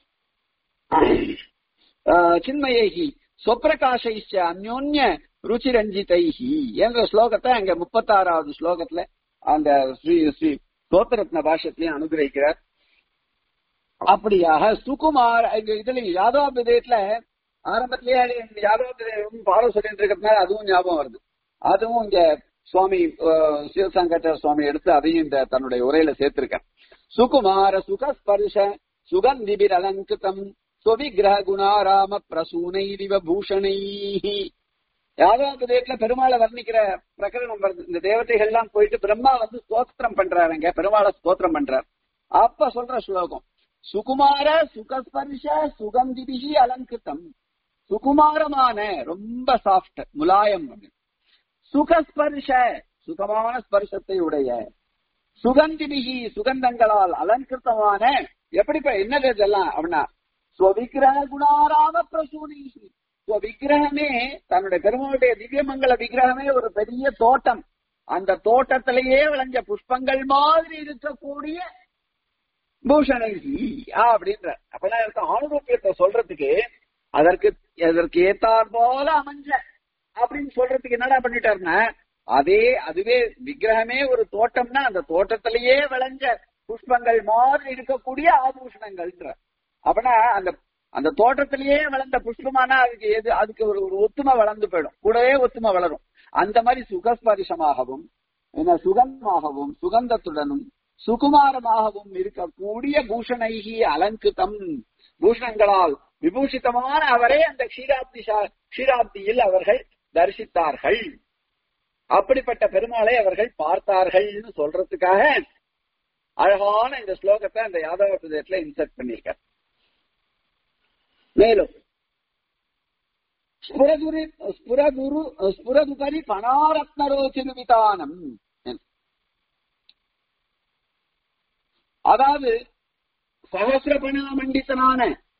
சின்மயேகி சொப்பிரகாஷைச்ச அந்யோன்ய ருச்சிரஞ்சிதைஹி என்ற ஸ்லோகத்தை அங்க முப்பத்தாறாவது ஸ்லோகத்துல அந்த ஸ்ரீ ஸ்ரீ ஸ்தோத்திரத்ன பாஷத்திலையும் அனுகிரகிக்கிறார் அப்படியாக சுகுமார் இதுல யாதவாபிதயத்துல ஆரம்பத்திலேயே யாதவாபிதயம் பாடம் சொல்லிட்டு இருக்கிறதுனால அதுவும் ஞாபகம் வருது அதுவும் இங்க சுவாமி சிவசங்கர சுவாமி எடுத்து அதையும் இந்த தன்னுடைய உரையில சேர்த்திருக்கார் சுகுமார சுகஸ்பர்ஷ சுகந்திபிர் அலங்கிருதம் ஸ்வவிகிரக குணாராம பிரசூனைரிவ பூஷணை யாதவ பெருமாளை வர்ணிக்கிற பிரகரணம் வருது இந்த தேவதைகள் எல்லாம் போயிட்டு பிரம்மா வந்து ஸ்தோத்திரம் பண்றாருங்க பெருமாளை ஸ்தோத்திரம் பண்றார் அப்ப சொல்ற ஸ்லோகம் சுகுமார சுகஸ்பர்ஷ சுகந்திபிகி அலங்கிருத்தம் சுகுமாரமான ரொம்ப சாஃப்ட் முலாயம் சுகஸ்பர்ஷ சுகமான ஸ்பர்ஷத்தை உடைய சுகந்திபிகி சுகந்தங்களால் அலங்கிருத்தமான எப்படி என்னது இதெல்லாம் அப்படின்னா ஸ்வவிக்கிரக குணாராம பிரசூனி விக்கிரகமே தன்னுடைய பெருமாளுடைய திவ்யமங்கல விக்கிரகமே ஒரு பெரிய தோட்டம் அந்த தோட்டத்திலேயே விளைஞ்ச புஷ்பங்கள் மாதிரி இருக்கக்கூடிய பூஷணை அப்படின்ற அப்பதான் இருக்க ஆணுரூபியத்தை சொல்றதுக்கு அதற்கு அதற்கு ஏத்தாற் போல அமைஞ்ச அப்படின்னு சொல்றதுக்கு என்னடா பண்ணிட்டாருன்னா அதே அதுவே விக்கிரகமே ஒரு தோட்டம்னா அந்த தோட்டத்திலேயே விளைஞ்ச புஷ்பங்கள் மாதிரி இருக்கக்கூடிய ஆபூஷணங்கள்ன்ற அப்படின்னா அந்த அந்த தோட்டத்திலேயே வளர்ந்த புஷ்பமானா அதுக்கு எது அதுக்கு ஒரு ஒரு ஒத்துமை வளர்ந்து போயிடும் கூடவே ஒத்துமை வளரும் அந்த மாதிரி சுகஸ்பரிசமாகவும் என்ன சுகந்தமாகவும் சுகந்தத்துடனும் சுகுமாரமாகவும் இருக்கக்கூடிய பூஷணைகி அலங்கிருதம் பூஷணங்களால் விபூஷிதமான அவரே அந்த க்ஷீராப்தி க்ஷீராப்தியில் அவர்கள் தரிசித்தார்கள் அப்படிப்பட்ட பெருமாளை அவர்கள் பார்த்தார்கள்னு சொல்றதுக்காக அழகான இந்த ஸ்லோகத்தை அந்த யாதவ பிரதேசத்துல இன்சர்ட் பண்ணியிருக்கார் மேலும் ஸ்புரதுரு ஸ்புரதுரு ஸ்புரதுபரி பணாரத்னரோச்சிருவிதானம் அதாவது சகசிரபணா மண்டித்தனான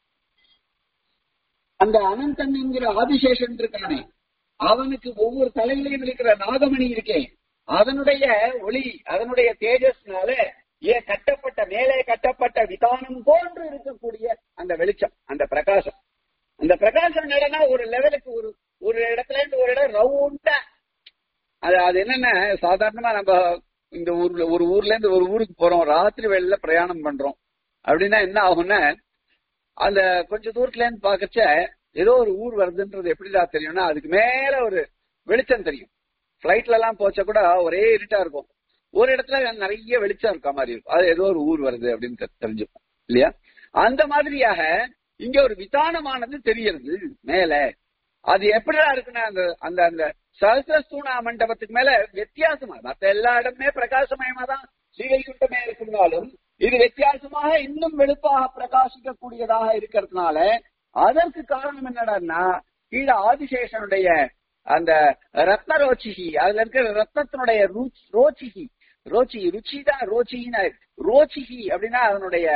அந்த அனந்தன் என்கிற ஆதிசேஷன் இருக்கானே அவனுக்கு ஒவ்வொரு தலையிலையும் இருக்கிற நாகமணி இருக்கேன் அதனுடைய ஒளி அதனுடைய தேஜஸ்னால ஏன் கட்டப்பட்ட மேலே கட்டப்பட்ட விதானம் போன்று இருக்கக்கூடிய அந்த வெளிச்சம் அந்த பிரகாசம் அந்த பிரகாசம் நடனா ஒரு லெவலுக்கு ஒரு ஒரு இடத்துல இருந்து ஒரு இடம் ரவுண்டா அது அது என்னன்னா சாதாரணமா நம்ம இந்த ஊர்ல ஒரு ஊர்ல இருந்து ஒரு ஊருக்கு போறோம் ராத்திரி வேலையில பிரயாணம் பண்றோம் அப்படின்னா என்ன ஆகும்னா அந்த கொஞ்ச தூரத்துல இருந்து பாக்கச்ச ஏதோ ஒரு ஊர் வருதுன்றது எப்படிதான் தெரியும்னா அதுக்கு மேல ஒரு வெளிச்சம் தெரியும் பிளைட்ல எல்லாம் போச்சா கூட ஒரே இருட்டா இருக்கும் ஒரு இடத்துல நிறைய வெளிச்சம் இருக்க மாதிரி இருக்கும் அது ஏதோ ஒரு ஊர் வருது அப்படின்னு தெரிஞ்சுக்கும் இல்லையா அந்த மாதிரியாக இங்க ஒரு விதானமானது தெரியறது மேல அது எப்படிதான் இருக்குன்னா அந்த அந்த அந்த சஹசிரஸ்தூணா மண்டபத்துக்கு மேல வித்தியாசமா மத்த எல்லா இடமே பிரகாசமயமா தான் ஸ்ரீவைகுண்டமே இருந்தாலும் இது வித்தியாசமாக இன்னும் வெளுப்பாக பிரகாசிக்க கூடியதாக இருக்கிறதுனால அதற்கு காரணம் என்னடான்னா கீழே ஆதிசேஷனுடைய அந்த ரத்ன ரோச்சிகி அதுல இருக்கிற ரத்னத்தினுடைய ரோச்சிகி ரோச்சி ருச்சி தான் ரோச்சின்னு ரோச்சிகி அப்படின்னா அதனுடைய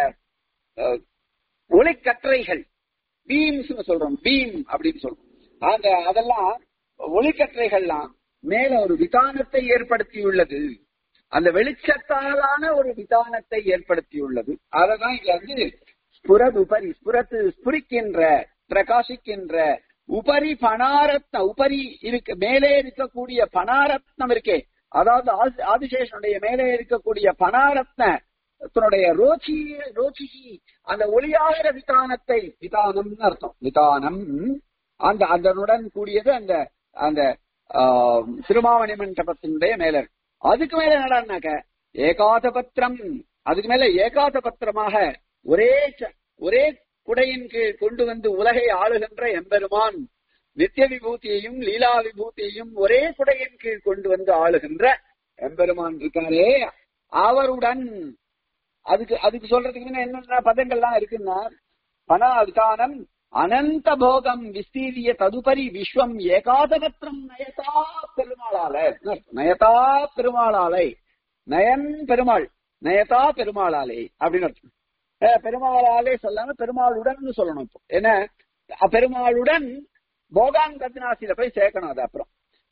ஒளிக்கற்றைகள் பீம்ஸ் சொல்றோம் பீம் அப்படின்னு சொல்றோம் அந்த அதெல்லாம் ஒளிக்கற்றைகள்லாம் மேல ஒரு விதானத்தை ஏற்படுத்தியுள்ளது அந்த வெளிச்சத்தாலான ஒரு விதானத்தை ஏற்படுத்தியுள்ளது அததான் இங்க வந்து ஸ்புரது உபரி ஸ்புரத்து ஸ்புரிக்கின்ற பிரகாசிக்கின்ற உபரி பணாரத்ன உபரி இருக்கு மேலே இருக்கக்கூடிய பணாரத்னம் இருக்கே அதாவது ஆதிசேஷனுடைய மேலே இருக்கக்கூடிய பணாரத்னத்தினுடைய ரோச்சி ரோச்சிகி அந்த ஒளியாகிற விதானத்தை விதானம்னு அர்த்தம் விதானம் அந்த அதனுடன் கூடியது அந்த அந்த திருமாவணி மண்டபத்தினுடைய மேல அதுக்கு மேல என்னடான்னாக்க ஏகாத பத்திரம் அதுக்கு மேல ஏகாத பத்திரமாக ஒரே ஒரே குடையின் கீழ் கொண்டு வந்து உலகை ஆளுகின்ற எம்பெருமான் நித்திய விபூதியையும் லீலா விபூதியையும் ஒரே குடையின் கீழ் கொண்டு வந்து ஆளுகின்ற எம்பெருமான் இருக்காரே அவருடன் அதுக்கு அதுக்கு சொல்றதுக்கு என்னென்ன பதங்கள்லாம் இருக்குன்னா பணாவிதானம் அனந்த போகம் விஸ்தீரிய ததுபரி விஸ்வம் ஏகாதபத்திரம் நயதா பெருமாளால நயதா பெருமாளாலை நயன் பெருமாள் நயதா பெருமாளாலே அப்படின்னு அர்த்தம் பெருமாளாலே சொல்லாம பெருமாளுடன் சொல்லணும் இப்போ ஏன்னா பெருமாளுடன் போகான் கத்தினாசியில போய் சேர்க்கணும் அது அப்புறம்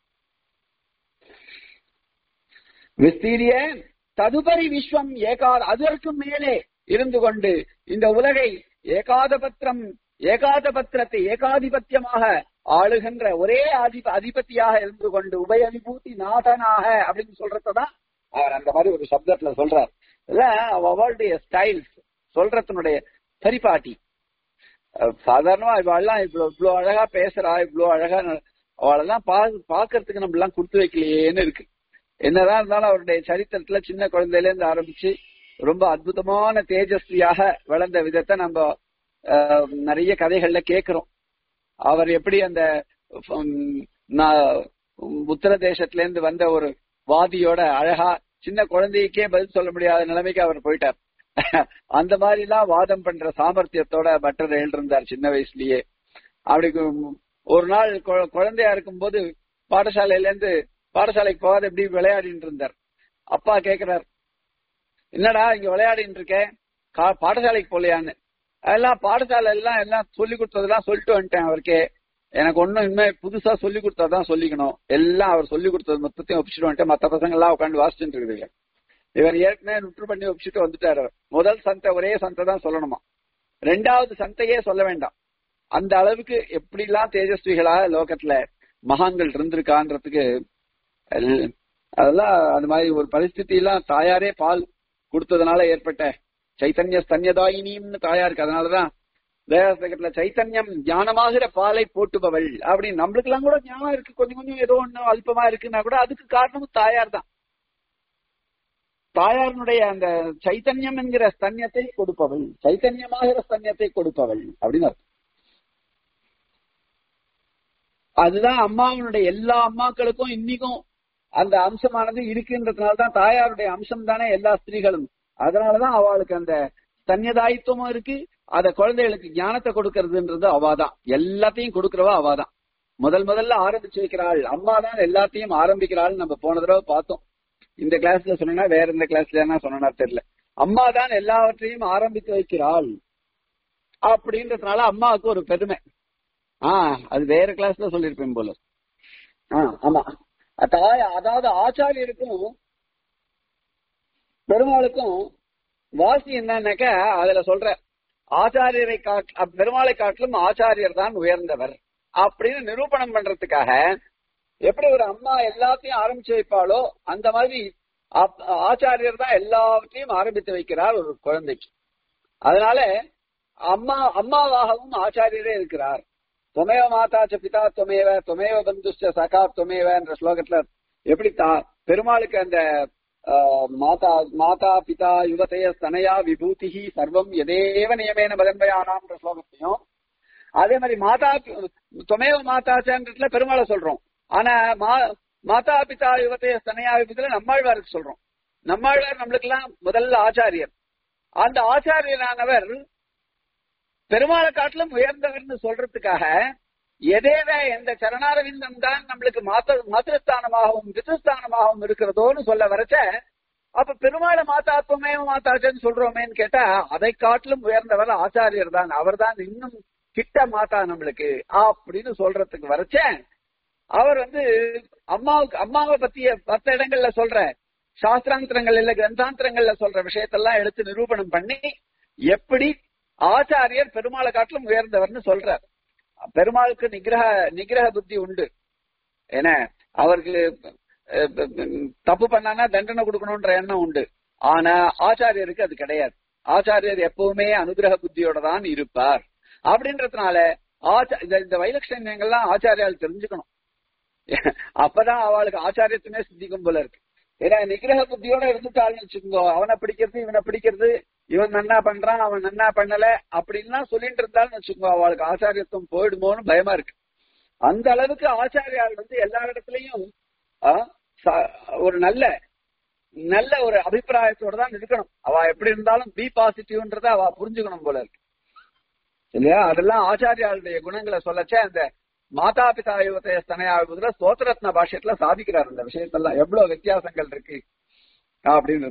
விஸ்தீரிய ததுபரி விஸ்வம் ஏகாத அதற்கு மேலே இருந்து கொண்டு இந்த உலகை ஏகாதபத்திரம் ஏகாதபத்திரத்தை ஏகாதிபத்தியமாக ஆளுகின்ற ஒரே அதிப அதிபத்தியாக இருந்து கொண்டு உபய விபூதி நாதனாக அப்படின்னு சொல்றதான் அவர் அந்த மாதிரி ஒரு சப்தத்துல சொல்றார் அவளுடைய ஸ்டைல்ஸ் சொல்றதனுடைய பரிபாட்டி சாதாரணமா இவெல்லாம் இவ்வளவு இவ்வளவு அழகா பேசுறா இவ்வளவு அழகா அவளெல்லாம் பா பாக்குறதுக்கு நம்ம எல்லாம் கொடுத்து வைக்கலையேன்னு இருக்கு என்னதான் இருந்தாலும் அவருடைய சரித்திரத்துல சின்ன குழந்தையில இருந்து ஆரம்பிச்சு ரொம்ப அற்புதமான தேஜஸ்வியாக வளர்ந்த விதத்தை நம்ம நிறைய கதைகள்ல கேக்குறோம் அவர் எப்படி அந்த உத்தர தேசத்துல இருந்து வந்த ஒரு வாதியோட அழகா சின்ன குழந்தைக்கே பதில் சொல்ல முடியாத நிலைமைக்கு அவர் போயிட்டார் அந்த மாதிரி எல்லாம் வாதம் பண்ற சாமர்த்தியத்தோட பட்டர் எழுந்திருந்தார் சின்ன வயசுலயே அப்படி ஒரு நாள் குழந்தையா இருக்கும் போது பாடசாலையில இருந்து பாடசாலைக்கு போகாத எப்படி விளையாடிட்டு இருந்தார் அப்பா கேக்குறார் என்னடா இங்க விளையாடிட்டு இருக்க பாடசாலைக்கு போலையான்னு அதெல்லாம் பாடசாலை எல்லாம் எல்லாம் சொல்லி கொடுத்ததெல்லாம் சொல்லிட்டு வந்துட்டேன் அவருக்கு எனக்கு ஒண்ணும் இனிமே புதுசா சொல்லி கொடுத்தாதான் சொல்லிக்கணும் எல்லாம் அவர் சொல்லி கொடுத்தது மொத்தத்தையும் ஒப்பிச்சுட்டு வந்துட்டு மத்த பசங்க எல்லாம் உட்காந்து வாசிச்சுட்டு இருக்குதுங்க இவர் ஏற்கனவே நுற்று பண்ணி ஒப்பிச்சுட்டு வந்துட்டாரு அவர். முதல் சந்தை ஒரே சந்தை தான் சொல்லணுமா ரெண்டாவது சந்தையே சொல்ல வேண்டாம் அந்த அளவுக்கு எப்படிலாம் தேஜஸ்விகளா லோகத்துல மகான்கள் இருந்திருக்கான்றதுக்கு எல்- அதெல்லாம் அந்த மாதிரி ஒரு பரிஸ்திதி எல்லாம் தாயாரே பால் கொடுத்ததுனால ஏற்பட்ட சைத்தன்ய ஸ்தன்யதாயினின்னு தாயாருக்கு அதனாலதான் தேவசகத்துல சைத்தன்யம் ஞானமாகிற பாலை போட்டுபவள் அப்படி நம்மளுக்கு எல்லாம் கூட ஞானம் இருக்கு கொஞ்சம் கொஞ்சம் ஏதோ ஒண்ணு அல்பமா இருக்குன்னா கூட அதுக்கு காரணமும் தாயார் தான் தாயாரினுடைய அந்த சைத்தன்யம் என்கிற ஸ்தன்யத்தை கொடுப்பவள் சைத்தன்யமாகிற ஸ்தன்யத்தை கொடுப்பவள் அப்படின்னு அர்த்தம். அதுதான் அம்மாவனுடைய எல்லா அம்மாக்களுக்கும் இன்னைக்கும் அந்த அம்சமானது இருக்குன்றதுனால தான் தாயாருடைய அம்சம் தானே எல்லா ஸ்திரீகளும் அதனாலதான் அவளுக்கு அந்த ஸ்தன்யதாயித்துவமும் இருக்கு அத குழந்தைகளுக்கு ஞானத்தை கொடுக்கறதுன்றது அவாதான் எல்லாத்தையும் கொடுக்கறவா அவாதான் முதல் முதல்ல ஆரம்பிச்சு வைக்கிறாள் அம்மா தான் எல்லாத்தையும் ஆரம்பிக்கிறாள் நம்ம போன தடவை பார்த்தோம் இந்த கிளாஸ்ல சொன்னா வேற எந்த கிளாஸ்ல என்ன சொன்னா தெரியல அம்மா தான் எல்லாவற்றையும் ஆரம்பித்து வைக்கிறாள் அப்படின்றதுனால அம்மாவுக்கு ஒரு பெருமை ஆஹ் அது வேற கிளாஸ்ல சொல்லிருப்பேன் போல ஆஹ் ஆமா தாய் அதாவது ஆச்சாரியருக்கும் பெருமாளுக்கும் வாசி என்னன்னாக்க அதுல சொல்ற ஆச்சாரியரை காட் பெருமாளை காட்டிலும் ஆச்சாரியர் தான் உயர்ந்தவர் அப்படின்னு நிரூபணம் பண்றதுக்காக எப்படி ஒரு அம்மா எல்லாத்தையும் ஆரம்பிச்சு வைப்பாளோ அந்த மாதிரி ஆப்- ஆச்சாரியர் தான் எல்லாவற்றையும் ஆரம்பித்து வைக்கிறார் ஒரு குழந்தைக்கு அதனால அம்மா அம்மாவாகவும் ஆச்சாரியரே இருக்கிறார் துமேவ மாதாச்ச பிதா துமேவ துமேவ பந்துஷ்ட சகா துமேவ என்ற ஸ்லோகத்துல எப்படி தா பெருமாளுக்கு அந்த ஆஹ், மாதா மாதா பிதா யுவதய ஸ்தனயா விபூதிஹி சர்வம் எதேவ நியமேன மதன்மயானாம்ன்ற ஸ்லோகத்தையும் அதே மாதிரி மாதா துமேவ மாதாச்சன்றதுல பெருமாளை சொல்றோம் ஆனா மா- மாதா பிதா யுவதய ஸ்தனயா விபூதியில நம்மாழ்வாருக்கு சொல்றோம் நம்மாழ்வார் நம்மளுக்கு எல்லாம் முதல்ல ஆச்சாரியர் அந்த ஆச்சாரியரானவர் பெருமாளை காட்டிலும் உயர்ந்தவர்னு சொல்றதுக்காக எதேவ எந்த சரணாரவிந்தம் தான் நம்மளுக்கு மாத்த மாத்திருஸ்தானமாகவும் பித்ருஸ்தானமாகவும் இருக்கிறதோன்னு சொல்ல வரச்ச அப்ப பெருமாளை மாதாத்வமே மாதாச்சன்னு சொல்றோமேன்னு கேட்டா அதை காட்டிலும் உயர்ந்தவர் ஆச்சாரியர் தான் அவர் தான் இன்னும் கிட்ட மாதா நம்மளுக்கு அப்படின்னு சொல்றதுக்கு வரச்ச அவர் வந்து அம்மாவுக்கு அம்மாவை பத்திய மத்த இடங்கள்ல சொல்ற சாஸ்திராந்திரங்கள் இல்ல கிரந்தாந்திரங்கள்ல சொல்ற விஷயத்தெல்லாம் எடுத்து நிரூபணம் பண்ணி எப்படி ஆச்சாரியர் பெருமாளை காட்டிலும் உயர்ந்தவர்னு சொல்றார் பெருமாளுக்கு நிகிரக நிகிரக புத்தி உண்டு ஏன்னா அவருக்கு அஹ், தப்பு பண்ணானா தண்டனை கொடுக்கணும்ன்ற எண்ணம் உண்டு ஆனா ஆச்சாரியருக்கு அது கிடையாது ஆச்சாரியர் எப்பவுமே அனுகிரக புத்தியோட தான் இருப்பார் அப்படின்றதுனால ஆச்சா- இந்த- இந்த வைலட்சண்யங்கள்லாம் ஆச்சாரியால் தெரிஞ்சுக்கணும் அப்பதான் அவளுக்கு ஆச்சாரியத்துமே சித்திக்கும் போல இருக்கு ஏன்னா நிகிரக புத்தியோட இருந்துட்டாள்னு வச்சுக்கோங்க அவனை பிடிக்கிறது இவனை பிடிக்கிறது இவன் நன்னா பண்றான் அவன் நன்னா பண்ணல அப்படின்லாம் சொல்லிட்டு இருந்தாலும் வச்சுக்கோங்க அவளுக்கு ஆச்சாரியத்துவம் போயிடுமோன்னு பயமா இருக்கு அந்த அளவுக்கு ஆச்சாரியால் வந்து எல்லா இடத்துலயும் ஆ, ச- ஒரு நல்ல நல்ல ஒரு அபிப்பிராயத்தோட தான் இருக்கணும் அவ எப்படி இருந்தாலும் பி பாசிட்டிவ்ன்றத அவ புரிஞ்சுக்கணும் போல இருக்கு இல்லையா அதெல்லாம் ஆச்சாரியாளுடைய குணங்களை சொல்லச்சே அந்த மாதா பிதா யுவத்தைய ஸ்தனையாகுதுல ஸ்தோத்திரத்ன பாஷ்யத்துல சாதிக்கிறார் இந்த விஷயத்தெல்லாம் எவ்வளவு வித்தியாசங்கள் இருக்கு அப்படின்னு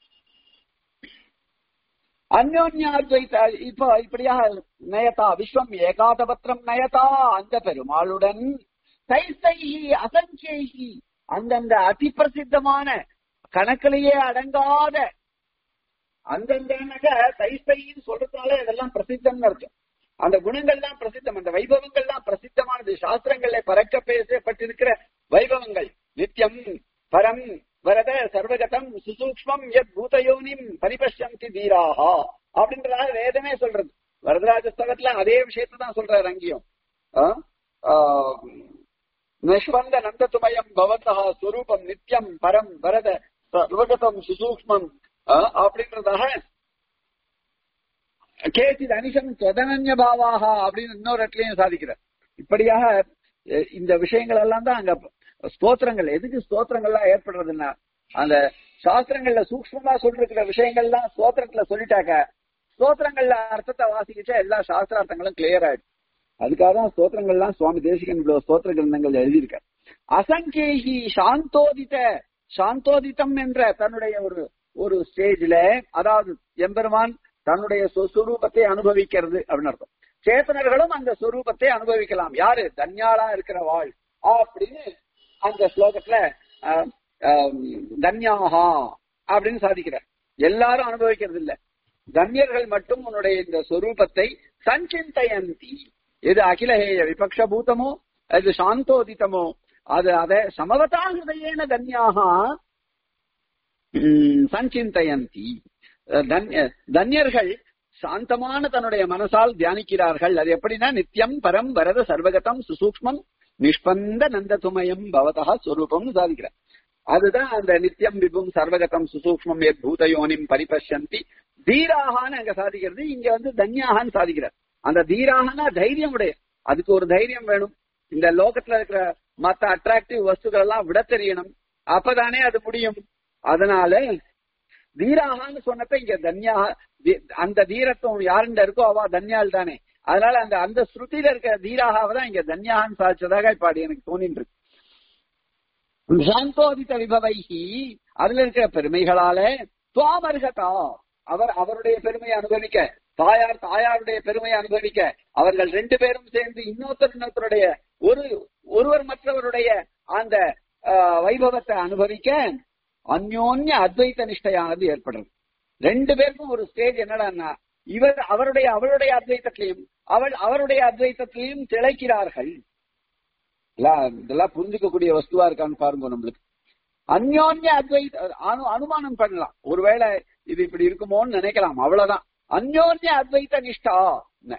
அந்யோன்யாத்வைத இப்போ இப்படியாக நயதா விஸ்வம் ஏகாதபத்திரம் நயதா அந்த பெருமாளுடன் தைசைஹி அசங்கேஹி அந்தந்த அதி பிரசித்தமான கணக்கிலேயே அடங்காத அந்தந்த தைசைன்னு சொல்றதுனால இதெல்லாம் பிரசித்தம்னு அர்த்தம் அந்த குணங்கள்லாம் பிரசித்தம் அந்த வைபவங்கள்லாம் பிரசித்தமானது சாஸ்திரங்கள்ல பறக்க பேசப்பட்டிருக்கிற வைபவங்கள் நித்தியம் பரம் வரத சர்வகதம் சுசூக்ஷ்மம் எத் பூதயோனிம் பரிபஷ்யந்தி தீராஹா அப்படின்றதாக வேதமே சொல்றது வரதராஜ ஸ்தலத்துல அதே விஷயத்தை தான் சொல்றாரு அங்கேயும் ஆ? ஆ, நிஷ்வந்த நந்ததுமயம் பவந்தா ஸ்வரூபம் நித்தியம் பரம் வரத சர்வகதம் சுசூக்ஷ்மம் ஆ, அப்படின்றதாக கேசித் அனிஷம் சொதனன்ய பாவாக அப்படின்னு இன்னொரு இடத்துலயும் சாதிக்கிறார் இப்படியாக அஹ், இந்த விஷயங்கள் எல்லாம் தான் அங்க ஸ்தோத்திரங்கள் எதுக்கு ஸ்தோத்திரங்கள்லாம் ஏற்படுறதுன்னா அந்த சாஸ்திரங்கள்ல சூக்ஷ்மமா சொல்லிருக்கிற விஷயங்கள்லாம் ஸ்தோத்திரத்துல சொல்லிட்டாக்க ஸ்தோத்திரங்கள்ல அர்த்தத்தை வாசிக்கிச்சா எல்லா சாஸ்திரார்த்தங்களும் கிளியர் ஆயிடும் அதுக்காக தான் ஸ்தோத்திரங்கள்லாம் சுவாமி தேசிகன் இவ்வளவு ஸ்தோத்திர கிரந்தங்கள் எழுதியிருக்கார் அசங்கேகி சாந்தோதித சாந்தோதிதம் என்ற தன்னுடைய ஒரு ஒரு ஸ்டேஜ்ல அதாவது எம்பெருமான் தன்னுடைய சொரூபத்தை அனுபவிக்கிறது அப்படின்னு அர்த்தம் சேத்தனர்களும் அந்த சொரூபத்தை அனுபவிக்கலாம் யாரு தன்யாளா இருக்கிற வாழ் அப்படின்னு அந்த ஸ்லோகத்துல ஆஹ், ஆஹ், தன்யாஹா அப்படின்னு சாதிக்கிறார் எல்லாரும் அனுபவிக்கிறது இல்ல தன்யர்கள் மட்டும் உன்னுடைய இந்த சொரூபத்தை சஞ்சிந்தயந்தி எது அகிலஹேய விபக்ஷபூதமோ அது சாந்தோதிதமோ அது அதை சமவதா ஹிருதயேன தன்யாக சஞ்சிந்தயந்தி தன்ய- தன்யர்கள் சாந்தமான தன்னுடைய மனசால் தியானிக்கிறார்கள் அது எப்படின்னா நித்தியம் பரம் வரத சர்வகதம் சுசூக்மம் நிஷ்பந்த நந்ததுமயம் பவதா ஸ்வரூபம்னு சாதிக்கிறார் அதுதான் அந்த நித்தியம் விபும் சர்வகதம் சுசூக்மம் எத் பூதயோனிம் பரிபஷ்யந்தி தீராகான்னு அங்க சாதிக்கிறது இங்க வந்து தன்யாகான்னு சாதிக்கிறார் அந்த தீராகனா தைரியம் உடைய அதுக்கு ஒரு தைரியம் வேணும் இந்த லோகத்துல இருக்கிற மத்த அட்ராக்டிவ் வஸ்துக்கள் எல்லாம் விட தெரியணும் அப்பதானே அது முடியும் அதனால தீராகான்னு சொன்னப்ப இங்க தன்யா தி- அந்த தீரத்துவம் யாருண்ட இருக்கோ அவ தன்யாள் தானே அதனால அந்த அந்த ஸ்ருதியில இருக்க தீராகாவை தான் இங்க தன்யான்னு சாதிச்சதாக இப்ப அது எனக்கு தோணின்னு இருக்கு சாந்தோதித விபவைகி அதுல இருக்கிற பெருமைகளால துவாமர்கதா அவர் அவருடைய பெருமையை அனுபவிக்க தாயார் தாயாருடைய பெருமையை அனுபவிக்க அவர்கள் ரெண்டு பேரும் சேர்ந்து இன்னொருத்தர் இன்னொருத்தருடைய ஒரு ஒருவர் மற்றவருடைய அந்த ஆஹ், வைபவத்தை அனுபவிக்க அந்யோன்ய அத்வைத நிஷ்டையானது ஏற்படுறது ரெண்டு பேருக்கும் ஒரு ஸ்டேஜ் என்னடான்னா இவர் அவருடைய அவளுடைய அத்வைத்தத்திலையும் அவள் அவருடைய அத்வைத்தத்திலையும் திளைக்கிறார்கள் எல்லாம் இதெல்லாம் புரிஞ்சுக்கக்கூடிய வஸ்துவா இருக்கான்னு பாருங்க நம்மளுக்கு அந்யோன்ய அத்வைத அனு அனுமானம் பண்ணலாம் ஒருவேளை இது இப்படி இருக்குமோன்னு நினைக்கலாம் அவ்வளவுதான் அந்யோன்ய அத்வைத நிஷ்டா என்ன?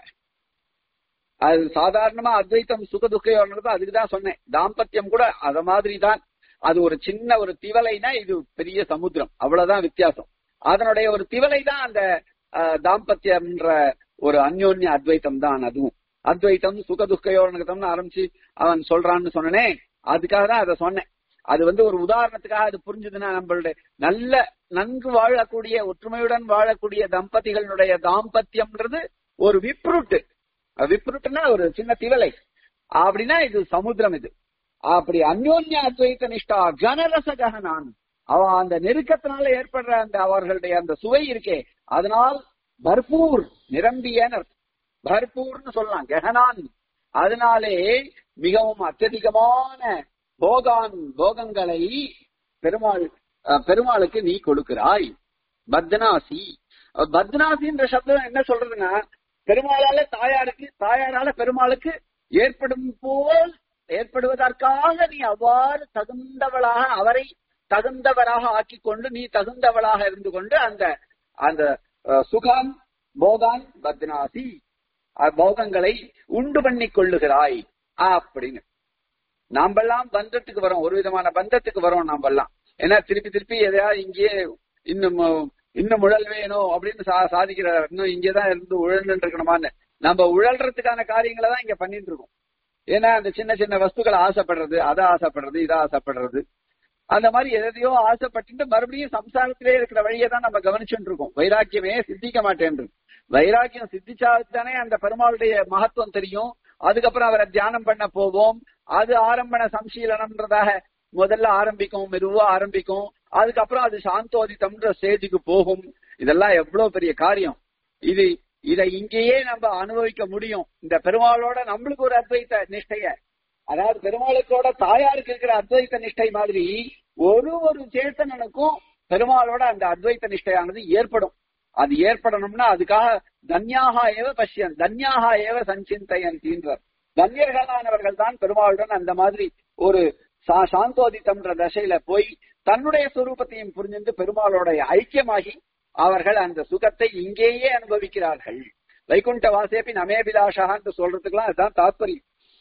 அது சாதாரணமா அத்வைத்தம் சுக துக்கம் அதுக்குதான் சொன்னேன் தாம்பத்தியம் கூட அத மாதிரி தான் அது ஒரு சின்ன ஒரு திவலைனா இது பெரிய சமுத்திரம் அவ்வளவுதான் வித்தியாசம் அதனுடைய ஒரு திவலை தான் அந்த அஹ், தாம்பத்தியம்ன்ற ஒரு அந்யோன்ய அத்வைத்தம் தான் அதுவும் அத்வைத்தம் சுக துக்கயோரணகத்தம்னு ஆரம்பிச்சு அவன் சொல்றான்னு சொன்னனே அதுக்காக தான் அதை சொன்னேன் அது வந்து ஒரு உதாரணத்துக்காக அது புரிஞ்சுதுன்னா நம்மளுடைய நல்ல நன்கு வாழக்கூடிய ஒற்றுமையுடன் வாழக்கூடிய தம்பதிகளுடைய தாம்பத்தியம்ன்றது ஒரு விப்ருட்டு விப்ருட்டுன்னா ஒரு சின்ன திவலை அப்படின்னா இது சமுத்திரம் இது அப்படி அந்யோன்ய அத்வைத்த நிஷ்டா கனரச ககனான் அவ அந்த நெருக்கத்தினால ஏற்படுற அந்த அவர்களுடைய அந்த சுவை இருக்கே அதனால் பர்பூர் நிரம்பியனர் பர்பூர்னு சொல்லலாம் கெஹனான் அதனாலே மிகவும் அत्यதிகமான போகான் போகங்களை பெருமாள் அஹ், பெருமாளுக்கு நீ கொடுக்கிறாய் பத்னாசி அஹ், பத்னாசின்ற சப்தம் என்ன சொல்றதுன்னா பெருமாளால தாயாருக்கு தாயாரால பெருமாளுக்கு ஏற்படும் போல் ஏற்படுவதற்காக நீ அவ்வாறு தகுந்தவளாக அவரை தகுந்தவராக ஆக்கிக் கொண்டு நீ தகுந்தவளாக இருந்து கொண்டு அந்த அந்த அஹ், சுகம் போகான் பத்னாசி அஹ், போகங்களை உண்டு பண்ணி கொள்ளுகிறாய் அப்படின்னு நாமெல்லாம் பந்தத்துக்கு வரோம் ஒரு விதமான பந்தத்துக்கு வரோம் நாமெல்லாம் ஏன்னா திருப்பி திருப்பி எதையாவது இங்கேயே இன்னும் அஹ், இன்னும் உழல் வேணும் அப்படின்னு சா- சாதிக்கிறார் இன்னும் இங்கேதான் இருந்து உழல்னு இருக்கணுமான்னு நம்ம உழல்றதுக்கான காரியங்களை தான் இங்க பண்ணிட்டு இருக்கோம் ஏன்னா அந்த சின்ன சின்ன வஸ்துக்களை ஆசைப்படுறது அதை ஆசைப்படுறது இதை ஆசைப்படுறது அந்த மாதிரி எதையோ ஆசைப்பட்டு மறுபடியும் சம்சாரத்திலே இருக்கிற வழியை தான் நம்ம கவனிச்சுட்டு இருக்கோம் வைராக்கியமே சித்திக்க மாட்டேன்றது வைராக்கியம் சித்திச்சாதானே அந்த பெருமாளுடைய மகத்துவம் தெரியும் அதுக்கப்புறம் அவரை தியானம் பண்ண போவோம் அது ஆரம்பண சம்சீலனம்ன்றதாக முதல்ல ஆரம்பிக்கும் மெதுவா ஆரம்பிக்கும் அதுக்கப்புறம் அது சாந்தோதித்தம்ன்ற ஸ்டேஜுக்கு போகும் இதெல்லாம் எவ்வளவு பெரிய காரியம் இது இதை இங்கேயே நம்ம அனுபவிக்க முடியும் இந்த பெருமாளோட நம்மளுக்கு ஒரு அத்வைத்த நிஷ்டைய அதாவது பெருமாளுக்கோட தாயாருக்கு இருக்கிற அத்வைத்த நிஷ்டை மாதிரி ஒரு ஒரு சேத்தனனுக்கும் பெருமாளோட அந்த அத்வைத்த நிஷ்டையானது ஏற்படும் அது ஏற்படணும்னா அதுக்காக தன்யாகா ஏவ பஷ்யன் தன்யாகா ஏவ சஞ்சிந்தயன்கின்றார் தன்யர்களானவர்கள் தான் பெருமாளுடன் அந்த மாதிரி ஒரு சா- சாந்தோதித்தம்ன்ற தசையில போய் தன்னுடைய சுரூபத்தையும் புரிஞ்சுட்டு பெருமாளோட ஐக்கியமாகி அவர்கள் அந்த சுகத்தை இங்கேயே அனுபவிக்கிறார்கள் வைகுண்ட வாசேபி நமேபிலாஷான்னு சொல்றதுக்கெல்லாம் அதுதான் தாத்பரியம்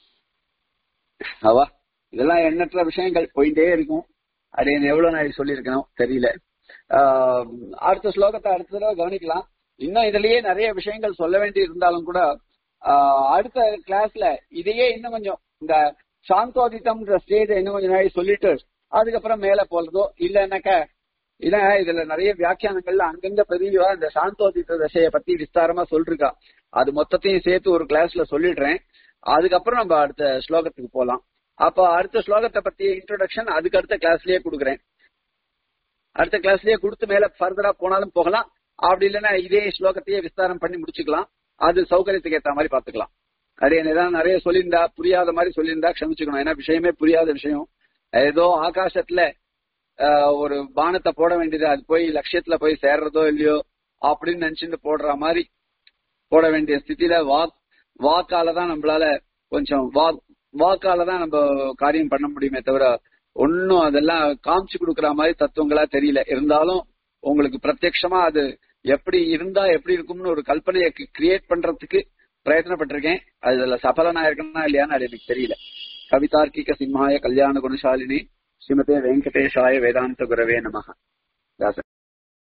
அவா இதெல்லாம் எண்ணற்ற விஷயங்கள் போயிட்டே இருக்கும் அது என்ன எவ்வளவு நான் சொல்லியிருக்கணும் தெரியல ஆஹ் அடுத்த ஸ்லோகத்தை அடுத்த தடவை கவனிக்கலாம் இன்னும் இதுலயே நிறைய விஷயங்கள் சொல்ல வேண்டி இருந்தாலும் கூட ஆஹ் அடுத்த கிளாஸ்ல இதையே இன்னும் கொஞ்சம் இந்த சாந்தோதித்தம்ன்ற ஸ்டேஜ் இன்னும் கொஞ்சம் நாளை சொல்லிட்டு அதுக்கப்புறம் மேல போறதோ இல்லைன்னாக்க இல்ல இதுல நிறைய வியாக்கியானங்கள்ல அங்கங்க பெரியவா இந்த சாந்தோதித்த தசையை பத்தி விஸ்தாரமா சொல்லிருக்கா அது மொத்தத்தையும் சேர்த்து ஒரு கிளாஸ்ல சொல்லிடுறேன் அதுக்கப்புறம் நம்ம அடுத்த ஸ்லோகத்துக்கு போலாம் அப்ப அடுத்த ஸ்லோகத்தை பத்தி இன்ட்ரோடக்ஷன் அதுக்கு அடுத்த கிளாஸ்லயே கொடுக்குறேன் அடுத்த கிளாஸ்லயே கொடுத்து மேல ஃபர்தரா போனாலும் போகலாம் அப்படி இல்லைன்னா இதே ஸ்லோகத்தையே விஸ்தாரம் பண்ணி முடிச்சுக்கலாம் அது சௌகரியத்துக்கு ஏத்த மாதிரி பாத்துக்கலாம் அது ஏதாவது நிறைய சொல்லியிருந்தா புரியாத மாதிரி சொல்லியிருந்தா க்ஷமிச்சுக்கணும் ஏன்னா விஷயமே புரியாத விஷயம் ஏதோ ஆகாசத்துல ஆஹ், ஒரு பானத்தை போட வேண்டியது அது போய் லட்சியத்துல போய் சேர்றதோ இல்லையோ அப்படின்னு நினைச்சுட்டு போடுற மாதிரி போட வேண்டிய ஸ்திதியில வாக் வாக்கால தான் நம்மளால கொஞ்சம் வாக் வாக்கால தான் நம்ம காரியம் பண்ண முடியுமே தவிர ஒன்னும் அதெல்லாம் காமிச்சு கொடுக்கற மாதிரி தத்துவங்களா தெரியல இருந்தாலும் உங்களுக்கு பிரத்யக்ஷமா அது எப்படி இருந்தா எப்படி இருக்கும்னு ஒரு கல்பனையை கிரியேட் பண்றதுக்கு பிரயத்தனப்பட்டிருக்கேன் அதுல சபலனா இருக்கணும்னா இல்லையான்னு அது எனக்கு தெரியல கவிதார்க்கிக சிம்ஹாய கல்யாண குணசாலினி ஸ்ரீமதே வெங்கடேஷாய வேதாந்த குரவே நமக தாசன்